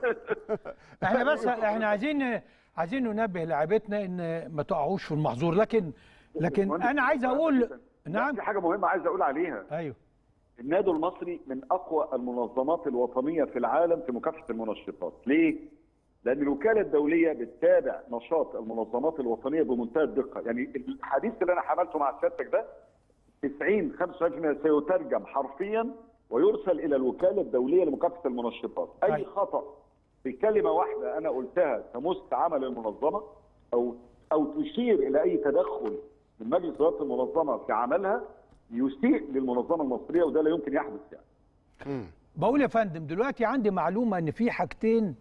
احنا بس احنا عايزين عايزين ننبه لاعبتنا ان ما تقعوش في المحظور لكن لكن باشمهندس، انا عايز اقول نعم في حاجه مهمه عايز اقول عليها ايوه النادي المصري من اقوى المنظمات الوطنيه في العالم في مكافحه المنشطات ليه لان الوكاله الدوليه بتتابع نشاط المنظمات الوطنيه بمنتهى الدقه يعني الحديث اللي انا حملته مع سيادتك ده 90 95% سيترجم حرفيا ويرسل الى الوكاله الدوليه لمكافحه المنشطات اي أي. خطا في كلمه واحده انا قلتها تمس عمل المنظمه او او تشير الى اي تدخل من مجلس اداره المنظمه في عملها يسيء للمنظمه المصريه وده لا يمكن يحدث يعني بقول يا فندم دلوقتي عندي معلومه ان في حاجتين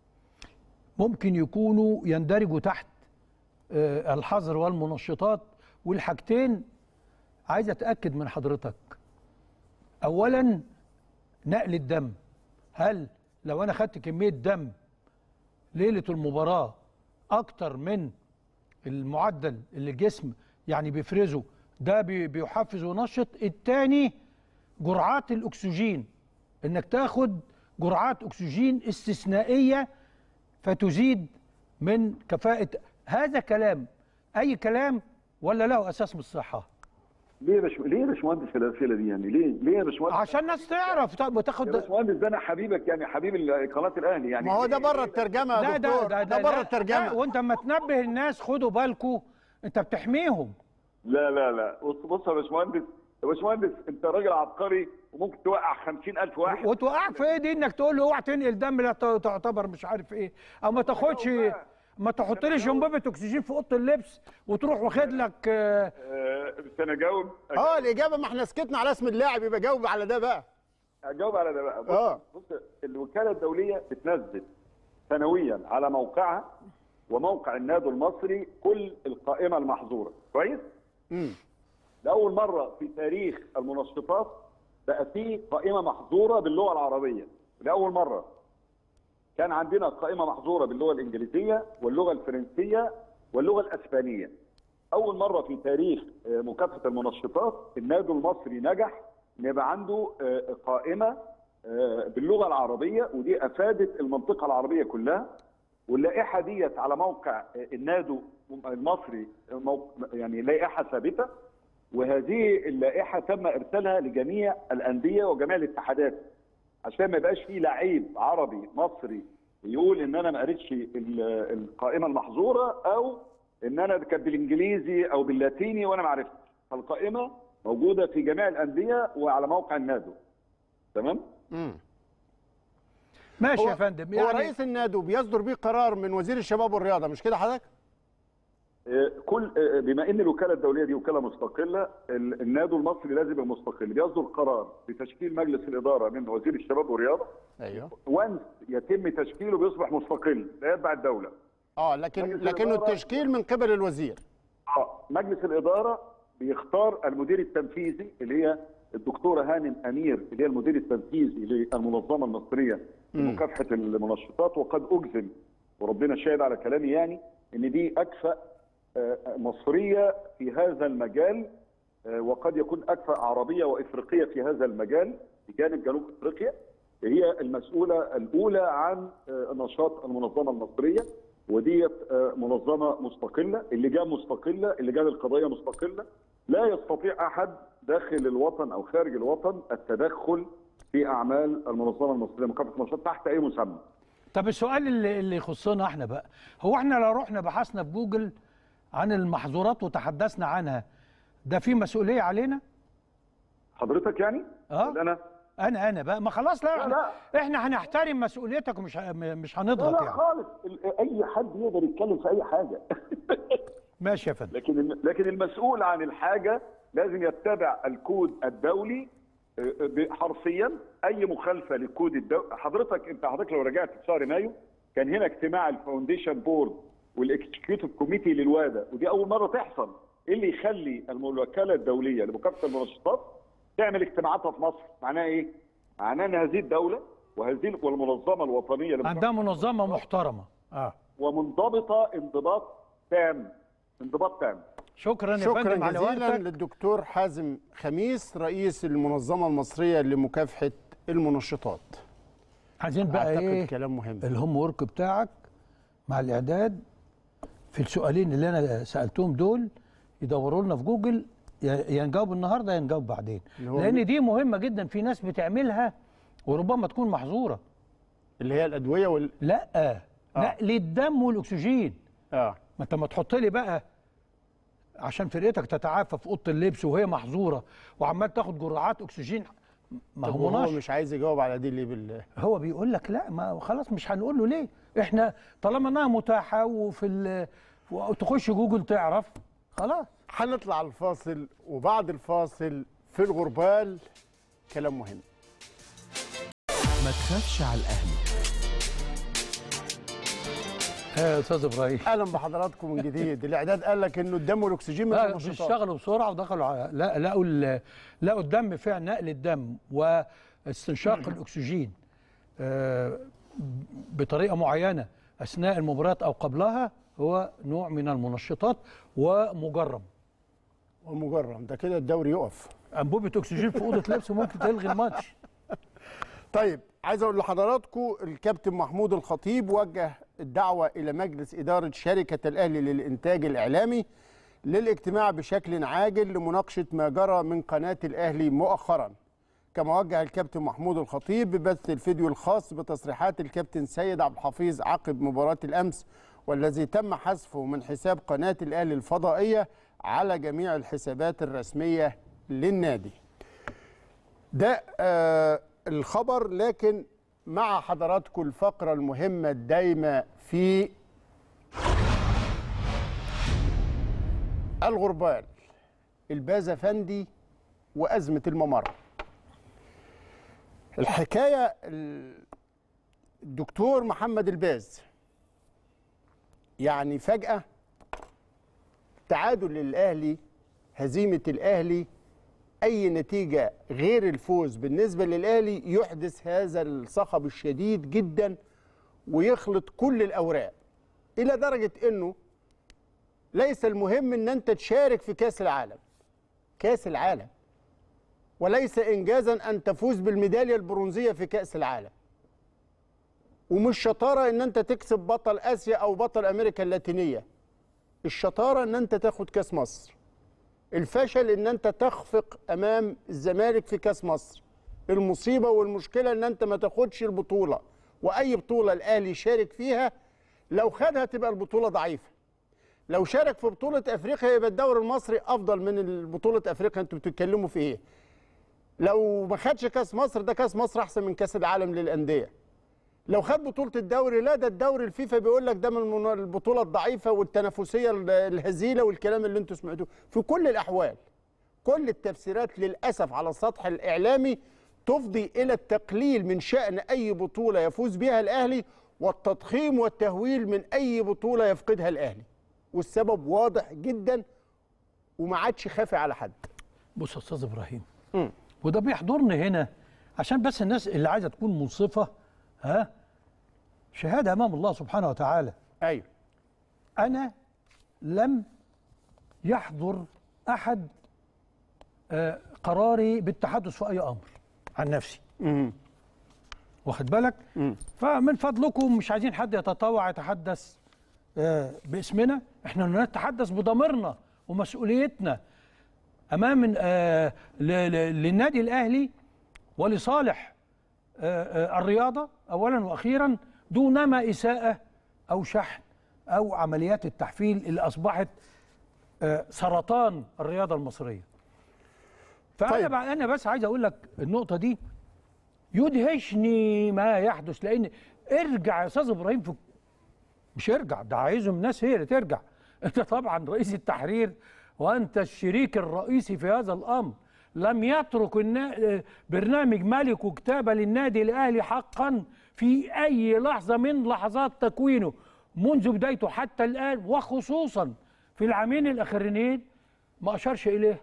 ممكن يكونوا يندرجوا تحت آه، الحظر والمنشطات والحاجتين عايز اتاكد من حضرتك اولا نقل الدم هل لو انا خدت كميه دم ليله المباراه اكتر من المعدل اللي الجسم يعني بيفرزه ده بي- بيحفز وينشط التاني جرعات الاكسجين انك تاخد جرعات اكسجين استثنائيه فتزيد من كفاءه هذا كلام اي كلام ولا له اساس من الصحه ليه يا باشمهندس ليه يا باشمهندس الاسئله دي يعني ليه ليه يا باشمهندس عشان الناس تعرف طب يا وتاخد باشمهندس ده انا حبيبك يعني حبيب ال- قناه الاهلي يعني ما هو ده بره الترجمه لا يا ده دكتور ده ده ده بره لا، الترجمه وانت اما تنبه الناس خدوا بالكم انت بتحميهم لا لا لا بص بص يا باشمهندس يا باشمهندس انت راجل عبقري وممكن توقع 50000 واحد وتوقعك في ايه دي انك تقول له اوعى تنقل دم لا ت- تعتبر مش عارف ايه او ما تاخدش ما تحط لي انبوبه اكسجين في اوضه اللبس وتروح واخد لك آه، آه، بس انا اجاوب اه الاجابه ما احنا سكتنا على اسم اللاعب يبقى جاوب على ده بقى اجاوب على ده بقى بص, آه. بص الوكاله الدوليه بتنزل سنويا على موقعها وموقع النادي المصري كل القائمه المحظوره كويس امم لاول مره في تاريخ المنشطات بقى في قائمه محظوره باللغه العربيه لاول مره كان عندنا قائمه محظوره باللغه الانجليزيه واللغه الفرنسيه واللغه الاسبانيه اول مره في تاريخ آه، مكافحه المنشطات النادي المصري نجح ان يبقى عنده آه، قائمه آه، باللغه العربيه ودي افادت المنطقه العربيه كلها واللائحه ديت على موقع آه، النادي المصري آه، موق- يعني لائحه ثابته وهذه اللائحه تم ارسالها لجميع الانديه وجميع الاتحادات عشان ما يبقاش في لعيب عربي مصري يقول ان انا ما قريتش ال- القائمه المحظوره او ان انا كانت بالانجليزي او باللاتيني وانا ما عرفتش فالقائمه موجوده في جميع الانديه وعلى موقع النادو تمام امم ماشي هو, يا فندم هو يعني رئيس النادي بيصدر بيه قرار من وزير الشباب والرياضه مش كده حضرتك؟ آه، كل آه، بما ان الوكاله الدوليه دي وكاله مستقله ال- النادي المصري لازم يبقى مستقل بيصدر قرار بتشكيل مجلس الاداره من وزير الشباب والرياضه ايوه وانس يتم تشكيله بيصبح مستقل لا يتبع الدوله اه لكن مجلس لكنه الإدارة- التشكيل من قبل الوزير اه مجلس الاداره بيختار المدير التنفيذي اللي هي الدكتوره هانم امير اللي هي المدير التنفيذي للمنظمه المصريه لمكافحه المنشطات وقد اجزم وربنا شاهد على كلامي يعني ان دي اكفأ آه، مصريه في هذا المجال آه، وقد يكون اكفأ عربيه وافريقيه في هذا المجال بجانب جنوب افريقيا هي المسؤوله الاولى عن آه، نشاط المنظمه المصريه وديت آه، منظمه مستقله اللجان مستقله اللجان القضائيه مستقله لا يستطيع احد داخل الوطن او خارج الوطن التدخل في اعمال المنظمه المصريه لمكافحه المنشطات تحت اي مسمى طب السؤال اللي اللي يخصنا احنا بقى هو احنا لو رحنا بحثنا في جوجل عن المحظورات وتحدثنا عنها ده في مسؤوليه علينا حضرتك يعني اه ولا انا انا انا بقى ما خلاص لا, لا، احنا, لا. احنا هنحترم مسؤوليتك ومش ه- مش لا هنضغط لا يعني خالص ال- اي حد يقدر يتكلم في اي حاجه ماشي يا فندم لكن لكن المسؤول عن الحاجه لازم يتبع الكود الدولي آه، ب- حرفيا اي مخالفه للكود الدولي حضرتك انت حضرتك لو رجعت في شهر مايو كان هنا اجتماع الفاونديشن بورد والاكسكيوتيف كوميتي للوادا ودي اول مره تحصل ايه اللي يخلي الوكاله الدوليه لمكافحه المنشطات تعمل اجتماعاتها في مصر معناها ايه معناه ان هذه الدوله وهذه والمنظمه الوطنيه لمكافحة عندها منظمه محترمه اه ومنضبطه انضباط تام انضباط تام شكرا يا شكرا فندم على جزيلا وقتك للدكتور حازم خميس رئيس المنظمه المصريه لمكافحه المنشطات عايزين بقى اعتقد ايه كلام مهم الهوم ورك بتاعك مع الاعداد في السؤالين اللي انا سالتهم دول يدوروا لنا في جوجل يا يا نجاوب النهارده يا نجاوب بعدين اللي هو لان دي مهمه جدا في ناس بتعملها وربما تكون محظوره اللي هي الادويه وال لا نقل الدم والاكسجين اه ما انت ما تحط لي بقى عشان فرقتك تتعافى في اوضه اللبس وهي محظوره وعمال تاخد جرعات اكسجين ما طب هو وهو مناش مش عايز يجاوب على دي ليه بال هو بيقول لك لا ما خلاص مش هنقول له ليه احنا طالما انها متاحه وفي ال... وتخش جوجل تعرف خلاص هنطلع الفاصل وبعد الفاصل في الغربال كلام مهم ما تخافش على الأهلي يا استاذ ابراهيم اهلا بحضراتكم من جديد الاعداد قال لك انه الدم والاكسجين من لا المنشطات بيشتغلوا بسرعه ودخلوا على لا لقوا ال- لقوا الدم فعلا نقل الدم واستنشاق الاكسجين آه، بطريقه معينه اثناء المباريات او قبلها هو نوع من المنشطات ومجرم ومجرم ده كده الدوري يقف انبوبه اكسجين في اوضه لبس ممكن تلغي الماتش طيب عايز اقول لحضراتكم الكابتن محمود الخطيب وجه الدعوه الى مجلس اداره شركه الاهلي للانتاج الاعلامي للاجتماع بشكل عاجل لمناقشة ما جرى من قناة الأهلي مؤخرا كما وجه الكابتن محمود الخطيب ببث الفيديو الخاص بتصريحات الكابتن سيد عبد الحفيظ عقب مباراة الأمس والذي تم حذفه من حساب قناة الأهلي الفضائية على جميع الحسابات الرسمية للنادي ده آه الخبر لكن مع حضراتكم الفقرة المهمة الدايمة في الغربال البازا فندي وأزمة الممر الحكاية الدكتور محمد الباز يعني فجأة تعادل للأهلي هزيمة الأهلي أي نتيجة غير الفوز بالنسبة للأهلي يحدث هذا الصخب الشديد جدا ويخلط كل الأوراق إلى درجة أنه ليس المهم أن أنت تشارك في كأس العالم كأس العالم وليس إنجازا أن تفوز بالميدالية البرونزية في كأس العالم ومش شطارة أن أنت تكسب بطل آسيا أو بطل أمريكا اللاتينية الشطارة أن أنت تاخد كأس مصر الفشل ان انت تخفق امام الزمالك في كاس مصر المصيبه والمشكله ان انت ما تاخدش البطوله واي بطوله الاهلي يشارك فيها لو خدها تبقى البطوله ضعيفه لو شارك في بطوله افريقيا يبقى الدوري المصري افضل من بطوله افريقيا انتوا بتتكلموا في ايه لو ما خدش كاس مصر ده كاس مصر احسن من كاس العالم للانديه لو خد بطوله الدوري لا ده الدوري الفيفا بيقول لك ده من البطوله الضعيفه والتنافسيه الهزيله والكلام اللي انتم سمعتوه في كل الاحوال كل التفسيرات للاسف على السطح الاعلامي تفضي الى التقليل من شان اي بطوله يفوز بها الاهلي والتضخيم والتهويل من اي بطوله يفقدها الاهلي والسبب واضح جدا وما عادش خافي على حد بص يا استاذ ابراهيم مم. وده بيحضرني هنا عشان بس الناس اللي عايزه تكون منصفه ها شهاده امام الله سبحانه وتعالى ايوه انا لم يحضر احد آه، قراري بالتحدث في اي امر عن نفسي مم. واخد بالك مم. فمن فضلكم مش عايزين حد يتطوع يتحدث آه، باسمنا احنا نتحدث بضميرنا ومسؤوليتنا امام آه، ل- ل- للنادي الاهلي ولصالح آه، آه، الرياضه اولا واخيرا دونما اساءه او شحن او عمليات التحفيل اللي اصبحت آه، سرطان الرياضه المصريه. فانا طيب. طيب. انا بس عايز اقول لك النقطه دي يدهشني ما يحدث لان ارجع يا استاذ ابراهيم في مش ارجع ده عايزهم الناس هي اللي ترجع انت طبعا رئيس التحرير وانت الشريك الرئيسي في هذا الامر لم يترك النا... برنامج ملك وكتابه للنادي الاهلي حقا في اي لحظه من لحظات تكوينه منذ بدايته حتى الان وخصوصا في العامين الاخرانيين ما اشارش اليه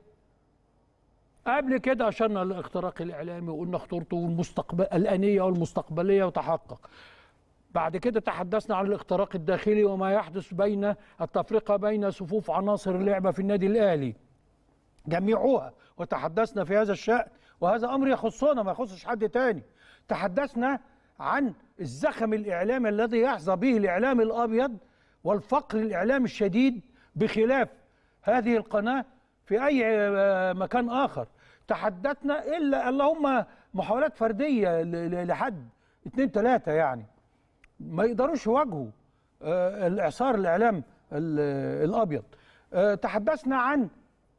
قبل كده اشرنا للاختراق الاعلامي وقلنا خطورته والمستقبل الانيه والمستقبليه وتحقق بعد كده تحدثنا عن الاختراق الداخلي وما يحدث بين التفرقه بين صفوف عناصر اللعبه في النادي الاهلي جميعها وتحدثنا في هذا الشأن وهذا أمر يخصنا ما يخصش حد تاني تحدثنا عن الزخم الإعلامي الذي يحظى به الإعلام الأبيض والفقر الإعلامي الشديد بخلاف هذه القناة في أي آه، مكان آخر تحدثنا إلا اللهم محاولات فردية ل- ل- لحد اتنين تلاتة يعني ما يقدروش يواجهوا آه، الإعصار الإعلام ال- الأبيض آه، تحدثنا عن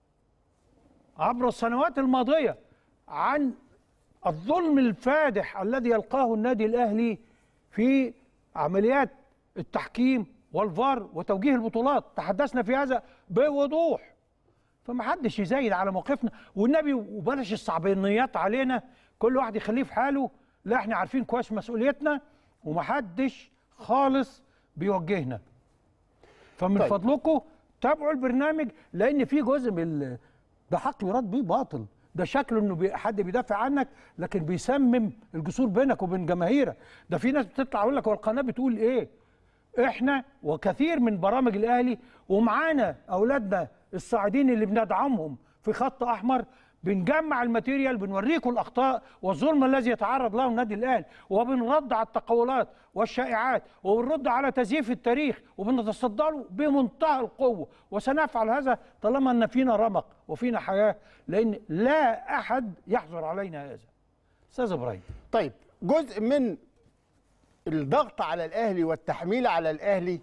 عبر السنوات الماضية عن الظلم الفادح الذي يلقاه النادي الأهلي في عمليات التحكيم والفار وتوجيه البطولات تحدثنا في هذا بوضوح فمحدش يزايد على موقفنا والنبي وبلاش الصعبانيات علينا كل واحد يخليه في حاله لا احنا عارفين كويس مسؤوليتنا ومحدش خالص بيوجهنا فمن طيب. طيب. فضلكم تابعوا البرنامج لان في جزء من ال- ده حق يراد بيه باطل ده شكله انه بي- حد بيدافع عنك لكن بيسمم الجسور بينك وبين جماهيرك ده في ناس بتطلع يقول لك هو القناه بتقول ايه احنا وكثير من برامج الاهلي ومعانا اولادنا الصاعدين اللي بندعمهم في خط احمر بنجمع الماتيريال بنوريكم الاخطاء والظلم الذي يتعرض له النادي الاهلي وبنرد على التقولات والشائعات وبنرد على تزييف التاريخ وبنتصدى له بمنتهى القوه وسنفعل هذا طالما ان فينا رمق وفينا حياه لان لا احد يحظر علينا هذا استاذ ابراهيم طيب جزء من الضغط على الاهلي والتحميل على الاهلي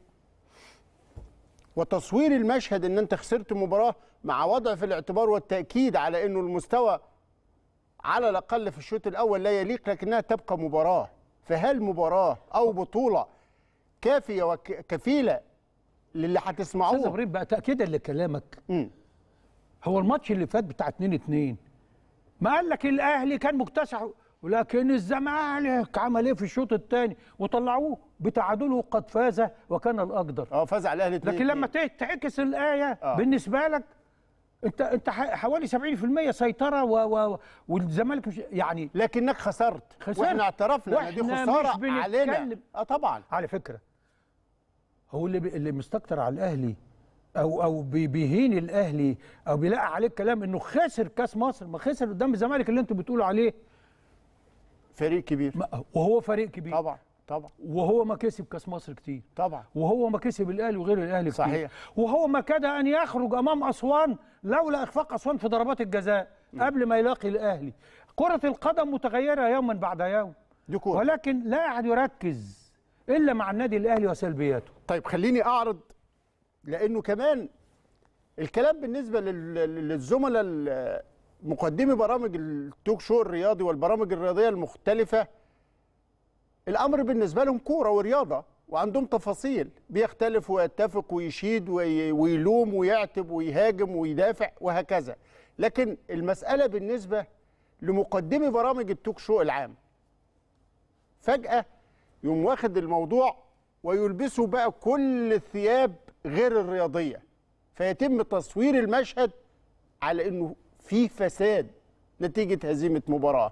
وتصوير المشهد ان انت خسرت مباراه مع وضع في الاعتبار والتاكيد على انه المستوى على الاقل في الشوط الاول لا يليق لكنها تبقى مباراه فهل مباراه او بطوله كافيه وكفيله للي استاذ هتسمعوه ابراهيم بقى تاكيدا لكلامك مم. هو الماتش اللي فات بتاع 2 2 ما قال لك الاهلي كان مكتسح ولكن الزمالك عمل ايه في الشوط الثاني وطلعوه بتعادله قد فاز وكان الاقدر اه فاز على الاهلي لكن لما ت- تعكس الايه آه. بالنسبه لك انت انت ح- حوالي 70% سيطره و و والزمالك مش يعني لكنك خسرت خسرت. واحنا اعترفنا ان دي وإحنا خساره مش بنتكلم. علينا اه طبعا على فكره هو اللي بي اللي مستكتر على الاهلي او او بي- بيهين الاهلي او بيلاقي عليه كلام انه خسر كاس مصر ما خسر قدام الزمالك اللي انتوا بتقولوا عليه فريق كبير ما- وهو فريق كبير طبعا طبعا وهو ما كسب كاس مصر كتير طبعا وهو ما كسب الاهلي وغير الاهلي كتير صحيح. وهو ما كاد ان يخرج امام اسوان لولا اخفاق اسوان في ضربات الجزاء قبل ما يلاقي الاهلي كره القدم متغيره يوما بعد يوم دي كورة. ولكن لا احد يركز الا مع النادي الاهلي وسلبياته طيب خليني اعرض لانه كمان الكلام بالنسبه لل- لل- للزملاء ال- مقدمي برامج التوك شو الرياضي والبرامج الرياضيه المختلفه الامر بالنسبه لهم كوره ورياضه وعندهم تفاصيل بيختلف ويتفق ويشيد وي- ويلوم ويعتب ويهاجم ويدافع وهكذا لكن المساله بالنسبه لمقدمي برامج التوك شو العام فجأة يقوم واخد الموضوع ويلبسه بقى كل الثياب غير الرياضية فيتم تصوير المشهد على انه في فساد نتيجة هزيمة مباراة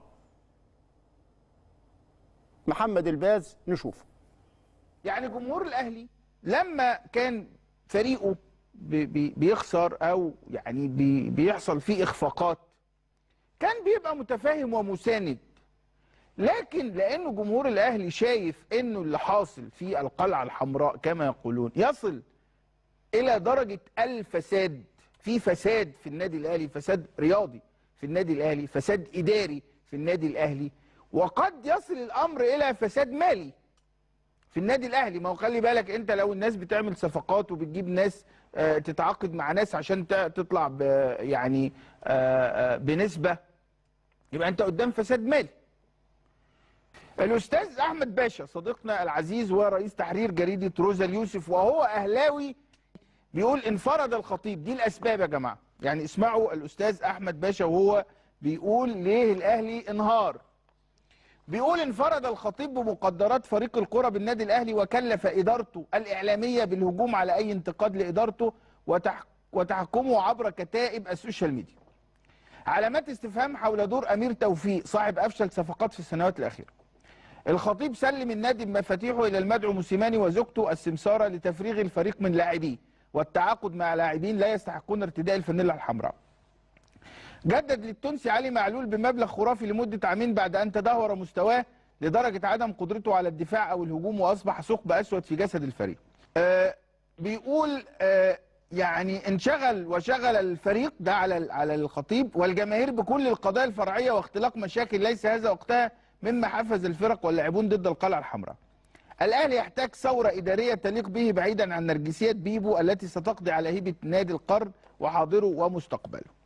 محمد الباز نشوفه يعني جمهور الاهلي لما كان فريقه بي- بي- بيخسر او يعني بي- بيحصل فيه اخفاقات كان بيبقى متفاهم ومساند لكن لانه جمهور الاهلي شايف انه اللي حاصل في القلعه الحمراء كما يقولون يصل الى درجه الفساد في فساد في النادي الاهلي فساد رياضي في النادي الاهلي فساد اداري في النادي الاهلي وقد يصل الامر الى فساد مالي في النادي الاهلي ما هو خلي بالك انت لو الناس بتعمل صفقات وبتجيب ناس آه، تتعاقد مع ناس عشان ت- تطلع ب يعني آه، آه، بنسبه يبقى انت قدام فساد مالي الاستاذ احمد باشا صديقنا العزيز ورئيس تحرير جريده روزا اليوسف وهو اهلاوي بيقول انفرد الخطيب دي الاسباب يا جماعه يعني اسمعوا الاستاذ احمد باشا وهو بيقول ليه الاهلي انهار بيقول انفرد الخطيب بمقدرات فريق الكرة بالنادي الاهلي وكلف ادارته الاعلاميه بالهجوم على اي انتقاد لادارته وتح وتحكمه عبر كتائب السوشيال ميديا. علامات استفهام حول دور امير توفيق صاحب افشل صفقات في السنوات الاخيره. الخطيب سلم النادي بمفاتيحه الى المدعو موسيماني وزوجته السمساره لتفريغ الفريق من لاعبيه والتعاقد مع لاعبين لا يستحقون ارتداء الفانيلا الحمراء. جدد للتونسي علي معلول بمبلغ خرافي لمدة عامين بعد أن تدهور مستواه لدرجة عدم قدرته على الدفاع أو الهجوم وأصبح ثقب أسود في جسد الفريق آه بيقول آه يعني انشغل وشغل الفريق ده على على الخطيب والجماهير بكل القضايا الفرعية واختلاق مشاكل ليس هذا وقتها مما حفز الفرق واللاعبون ضد القلعة الحمراء الأهلي يحتاج ثورة إدارية تليق به بعيدا عن نرجسيات بيبو التي ستقضي على هيبة نادي القرن وحاضره ومستقبله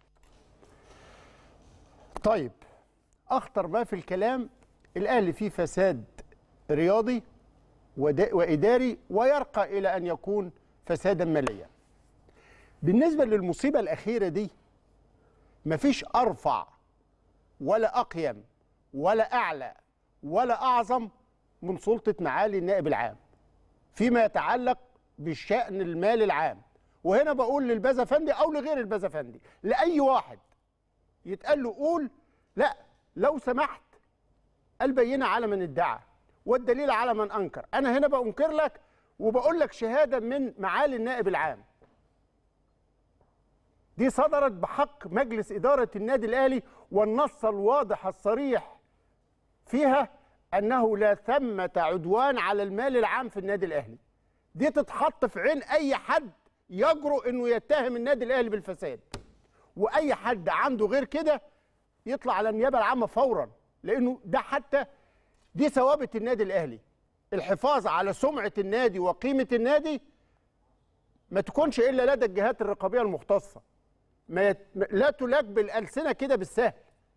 طيب اخطر ما في الكلام الاهلي فيه فساد رياضي ودا- واداري ويرقى الى ان يكون فسادا ماليا بالنسبه للمصيبه الاخيره دي مفيش ارفع ولا اقيم ولا اعلى ولا اعظم من سلطه معالي النائب العام فيما يتعلق بالشان المالي العام وهنا بقول للبازفندي او لغير البازفندي لاي واحد يتقال له قول لا لو سمحت البينة على من ادعى والدليل على من انكر انا هنا بانكر لك وبقول لك شهاده من معالي النائب العام دي صدرت بحق مجلس اداره النادي الاهلي والنص الواضح الصريح فيها انه لا ثمه عدوان على المال العام في النادي الاهلي دي تتحط في عين اي حد يجرؤ انه يتهم النادي الاهلي بالفساد واي حد عنده غير كده يطلع على النيابه العامه فورا لانه ده حتى دي ثوابت النادي الاهلي الحفاظ على سمعه النادي وقيمه النادي ما تكونش الا لدى الجهات الرقابيه المختصه ما يت... لا تلاك بالالسنه كده بالسهل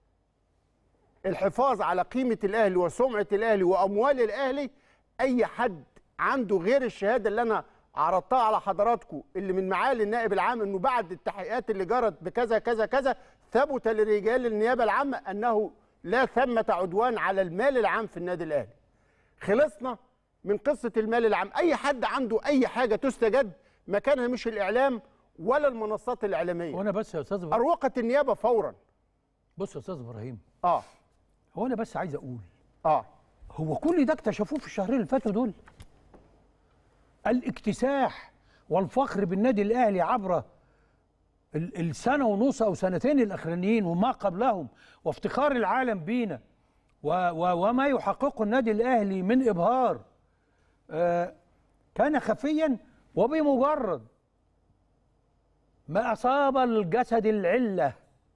الحفاظ على قيمه الاهلي وسمعه الاهلي واموال الاهلي اي حد عنده غير الشهاده اللي انا عرضتها على حضراتكم اللي من معالي النائب العام انه بعد التحقيقات اللي جرت بكذا كذا كذا ثبت لرجال النيابه العامه انه لا ثمه عدوان على المال العام في النادي الاهلي. خلصنا من قصه المال العام، اي حد عنده اي حاجه تستجد مكانها مش الاعلام ولا المنصات الاعلاميه. وانا بس يا استاذ إبراهيم- اروقه النيابه فورا. بص يا استاذ ابراهيم اه هو انا بس عايز اقول اه هو كل ده اكتشفوه في الشهرين اللي فاتوا دول الاكتساح والفخر بالنادي الاهلي عبر ال- السنه ونص او سنتين الاخرانيين وما قبلهم وافتخار العالم بينا و و وما يحققه النادي الاهلي من ابهار آه كان خفيا وبمجرد ما اصاب الجسد العله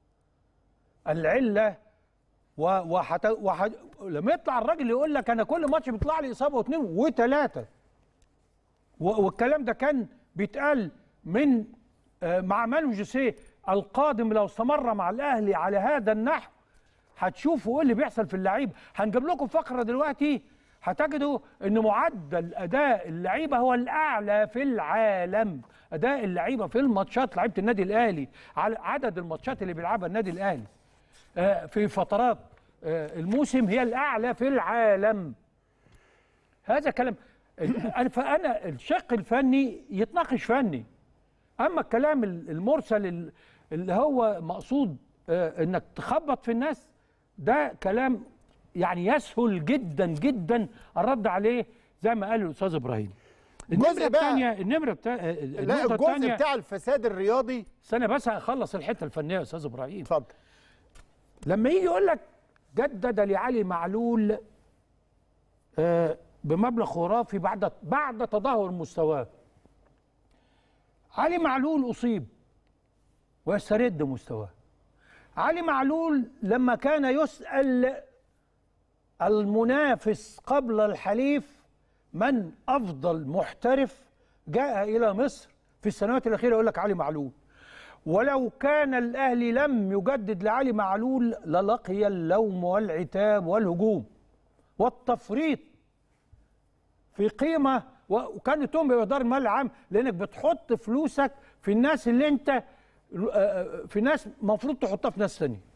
العله و وحت... وحت... لما يطلع الراجل يقول لك انا كل ماتش بيطلع لي اصابه واثنين وثلاثه و... والكلام ده كان بيتقال من آه، مع مانو جوسيه القادم لو استمر مع الاهلي على هذا النحو هتشوفوا ايه اللي بيحصل في اللعيبه هنجيب لكم فقره دلوقتي هتجدوا ان معدل اداء اللعيبه هو الاعلى في العالم اداء اللعيبه في الماتشات لعيبه النادي الاهلي على عدد الماتشات اللي بيلعبها النادي الاهلي آه، في فترات آه، الموسم هي الاعلى في العالم هذا كلام أنا- فانا الشق الفني يتناقش فني اما الكلام ال- المرسل ال- اللي هو مقصود آه، انك تخبط في الناس ده كلام يعني يسهل جدا جدا الرد عليه زي ما قال الاستاذ ابراهيم النمره جزء بقى- الثانيه النمره بتاع لا النقطه الجزء الثانيه بتاع الفساد الرياضي استنى بس هخلص الحته الفنيه يا استاذ ابراهيم اتفضل لما يجي يقول لك جدد لعلي معلول آه، بمبلغ خرافي بعد بعد تدهور مستواه علي معلول اصيب ويسترد مستواه علي معلول لما كان يسأل المنافس قبل الحليف من افضل محترف جاء الى مصر في السنوات الاخيره يقول لك علي معلول ولو كان الاهلي لم يجدد لعلي معلول للقي اللوم والعتاب والهجوم والتفريط في قيمه و- وكان تهم باداره المال العام لانك بتحط فلوسك في الناس اللي انت آه، آه، في ناس المفروض تحطها في ناس ثانيه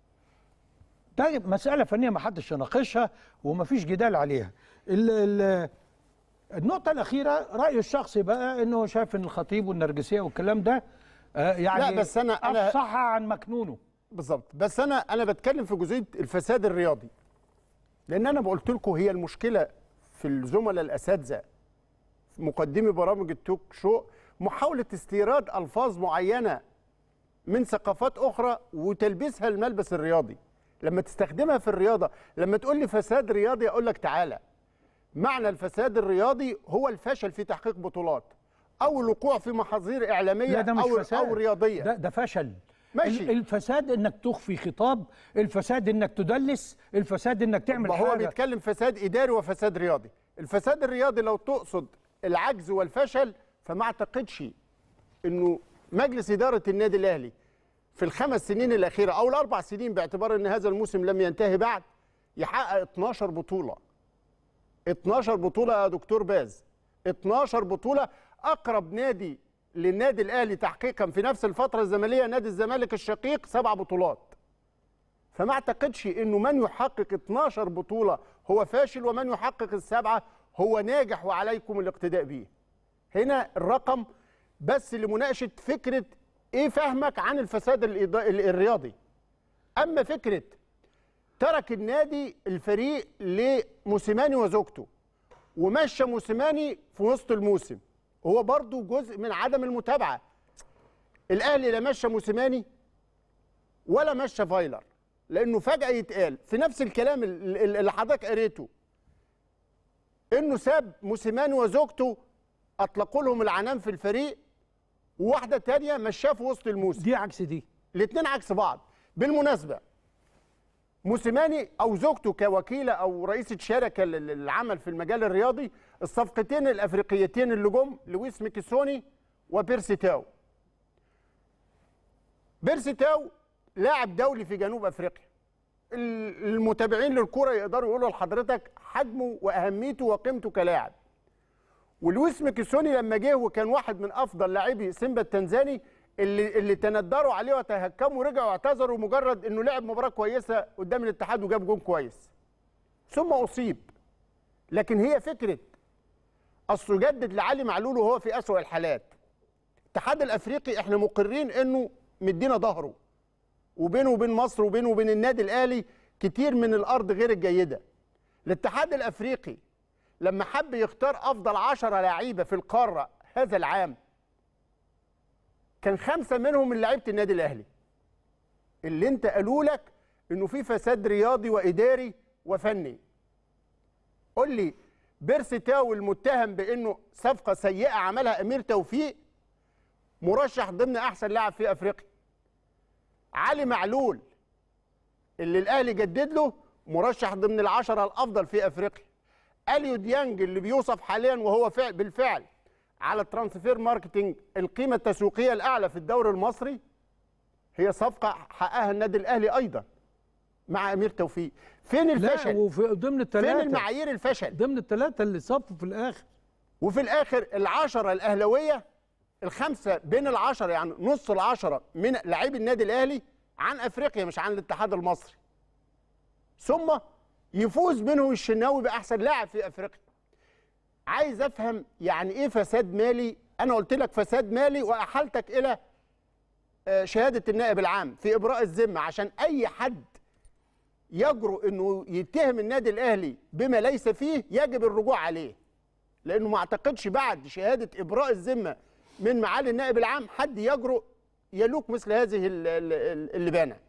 ده مساله فنيه ما حدش يناقشها ومفيش جدال عليها ال ال النقطه الاخيره رايي الشخصي بقى انه شايف ان الخطيب والنرجسيه والكلام ده آه، يعني لا، بس أنا- أنا- افصح عن مكنونه بالظبط بس انا انا بتكلم في جزئيه الفساد الرياضي لان انا قلت لكم هي المشكله في الزملاء الاساتذه في مقدمي برامج التوك شو محاوله استيراد الفاظ معينه من ثقافات اخرى وتلبيسها الملبس الرياضي لما تستخدمها في الرياضه لما تقول لي فساد رياضي اقول لك تعالى معنى الفساد الرياضي هو الفشل في تحقيق بطولات او الوقوع في محاظير اعلاميه لا ده مش او فساد او رياضيه ده ده فشل ماشي. ال- الفساد انك تخفي خطاب الفساد انك تدلس الفساد انك تعمل ما هو حاجه بيتكلم فساد اداري وفساد رياضي الفساد الرياضي لو تقصد العجز والفشل فما اعتقدش انه مجلس اداره النادي الاهلي في الخمس سنين الاخيره او الاربع سنين باعتبار ان هذا الموسم لم ينتهي بعد يحقق 12 بطوله 12 بطوله يا دكتور باز 12 بطوله اقرب نادي للنادي الاهلي تحقيقا في نفس الفتره الزمنيه نادي الزمالك الشقيق سبع بطولات فما اعتقدش انه من يحقق 12 بطوله هو فاشل ومن يحقق السبعه هو ناجح وعليكم الاقتداء به. هنا الرقم بس لمناقشه فكره ايه فهمك عن الفساد الإضا- ال- الرياضي. اما فكره ترك النادي الفريق لموسيماني وزوجته ومشى موسيماني في وسط الموسم هو برضو جزء من عدم المتابعه الاهلي لا مشى موسيماني ولا مشى فايلر لانه فجاه يتقال في نفس الكلام ال- ال- اللي حضرتك قريته انه ساب موسيماني وزوجته اطلقوا لهم العنان في الفريق وواحده تانية مشاه في وسط الموسم دي عكس دي الاثنين عكس بعض بالمناسبه موسيماني او زوجته كوكيله او رئيسه شركه لل- للعمل في المجال الرياضي الصفقتين الافريقيتين اللي جم لويس ميكيسوني وبيرسي تاو بيرسي تاو لاعب دولي في جنوب افريقيا ال- المتابعين للكره يقدروا يقولوا لحضرتك حجمه واهميته وقيمته كلاعب ولويس ميكيسوني لما جه وكان واحد من افضل لاعبي سيمبا التنزاني اللي اللي تندروا عليه وتهكموا ورجعوا اعتذروا مجرد انه لعب مباراه كويسه قدام الاتحاد وجاب جون كويس ثم اصيب لكن هي فكره اصله جدد لعلي معلول وهو في اسوأ الحالات الاتحاد الافريقي احنا مقرين انه مدينا ظهره وبينه وبين مصر وبينه وبين النادي الاهلي كتير من الارض غير الجيده الاتحاد الافريقي لما حب يختار افضل عشرة لعيبه في القاره هذا العام كان خمسه منهم من لعيبه النادي الاهلي اللي انت قالوا لك انه في فساد رياضي واداري وفني قول لي بيرسي تاو المتهم بانه صفقه سيئه عملها امير توفيق مرشح ضمن احسن لاعب في افريقيا علي معلول اللي الاهلي جدد له مرشح ضمن العشره الافضل في افريقيا اليو ديانج اللي بيوصف حاليا وهو فعل بالفعل على الترانسفير ماركتنج القيمه التسويقيه الاعلى في الدوري المصري هي صفقه حققها النادي الاهلي ايضا مع امير توفيق فين لا الفشل وفي ضمن فين الثلاثه المعايير الفشل ضمن الثلاثه اللي صفوا في الاخر وفي الاخر العشره الاهلاويه الخمسه بين العشره يعني نص العشره من لاعبي النادي الاهلي عن افريقيا مش عن الاتحاد المصري ثم يفوز منه الشناوي باحسن لاعب في افريقيا عايز افهم يعني ايه فساد مالي انا قلت لك فساد مالي واحلتك الى آه، شهاده النائب العام في ابراء الذمه عشان اي حد يجرؤ انه يتهم النادي الاهلي بما ليس فيه يجب الرجوع عليه لانه ما اعتقدش بعد شهاده ابراء الذمه من معالي النائب العام حد يجرؤ يلوك مثل هذه ال- ال- ال- اللبانه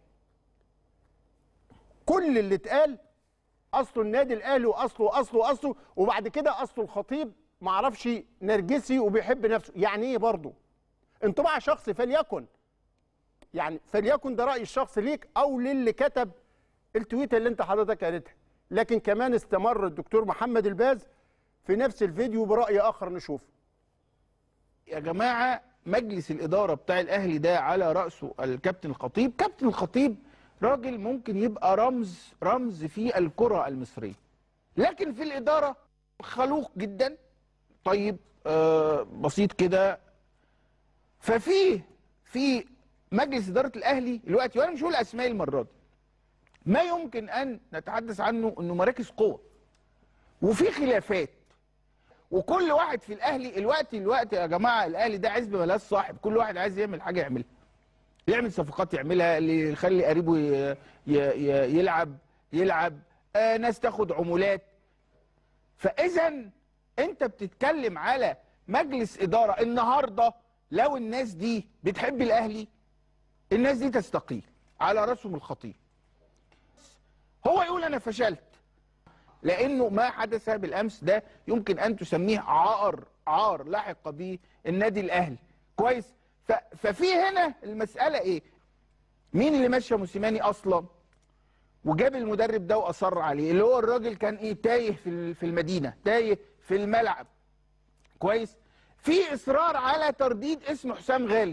كل اللي اتقال اصله النادي الاهلي واصله اصله اصله وبعد كده اصله الخطيب ما اعرفش نرجسي وبيحب نفسه يعني ايه برضه انطباع شخصي فليكن يعني فليكن ده راي الشخص ليك او للي كتب التويته اللي انت حضرتك قريتها لكن كمان استمر الدكتور محمد الباز في نفس الفيديو براي اخر نشوفه يا جماعه مجلس الاداره بتاع الاهلي ده على راسه الكابتن الخطيب كابتن الخطيب راجل ممكن يبقى رمز رمز في الكره المصريه لكن في الاداره خلوق جدا طيب آه بسيط كده ففي في مجلس اداره الاهلي دلوقتي وانا مش هقول اسماء المره دي ما يمكن ان نتحدث عنه انه مراكز قوه وفي خلافات وكل واحد في الاهلي الوقت الوقت يا جماعه الاهلي ده عزب ملاش صاحب كل واحد عايز يعمل حاجه يعملها يعمل صفقات يعملها اللي يخلي قريبه ي- ي- ي- يلعب يلعب آه ناس تاخد عمولات فاذا انت بتتكلم على مجلس اداره النهارده لو الناس دي بتحب الاهلي الناس دي تستقيل على راسهم الخطيب هو يقول انا فشلت لانه ما حدث بالامس ده يمكن ان تسميه عار عار لحق به النادي الاهلي كويس ف- ففي هنا المساله ايه مين اللي مشى موسيماني اصلا وجاب المدرب ده واصر عليه اللي هو الراجل كان ايه تايه في ال- في المدينه تايه في الملعب كويس في اصرار على ترديد اسم حسام غالي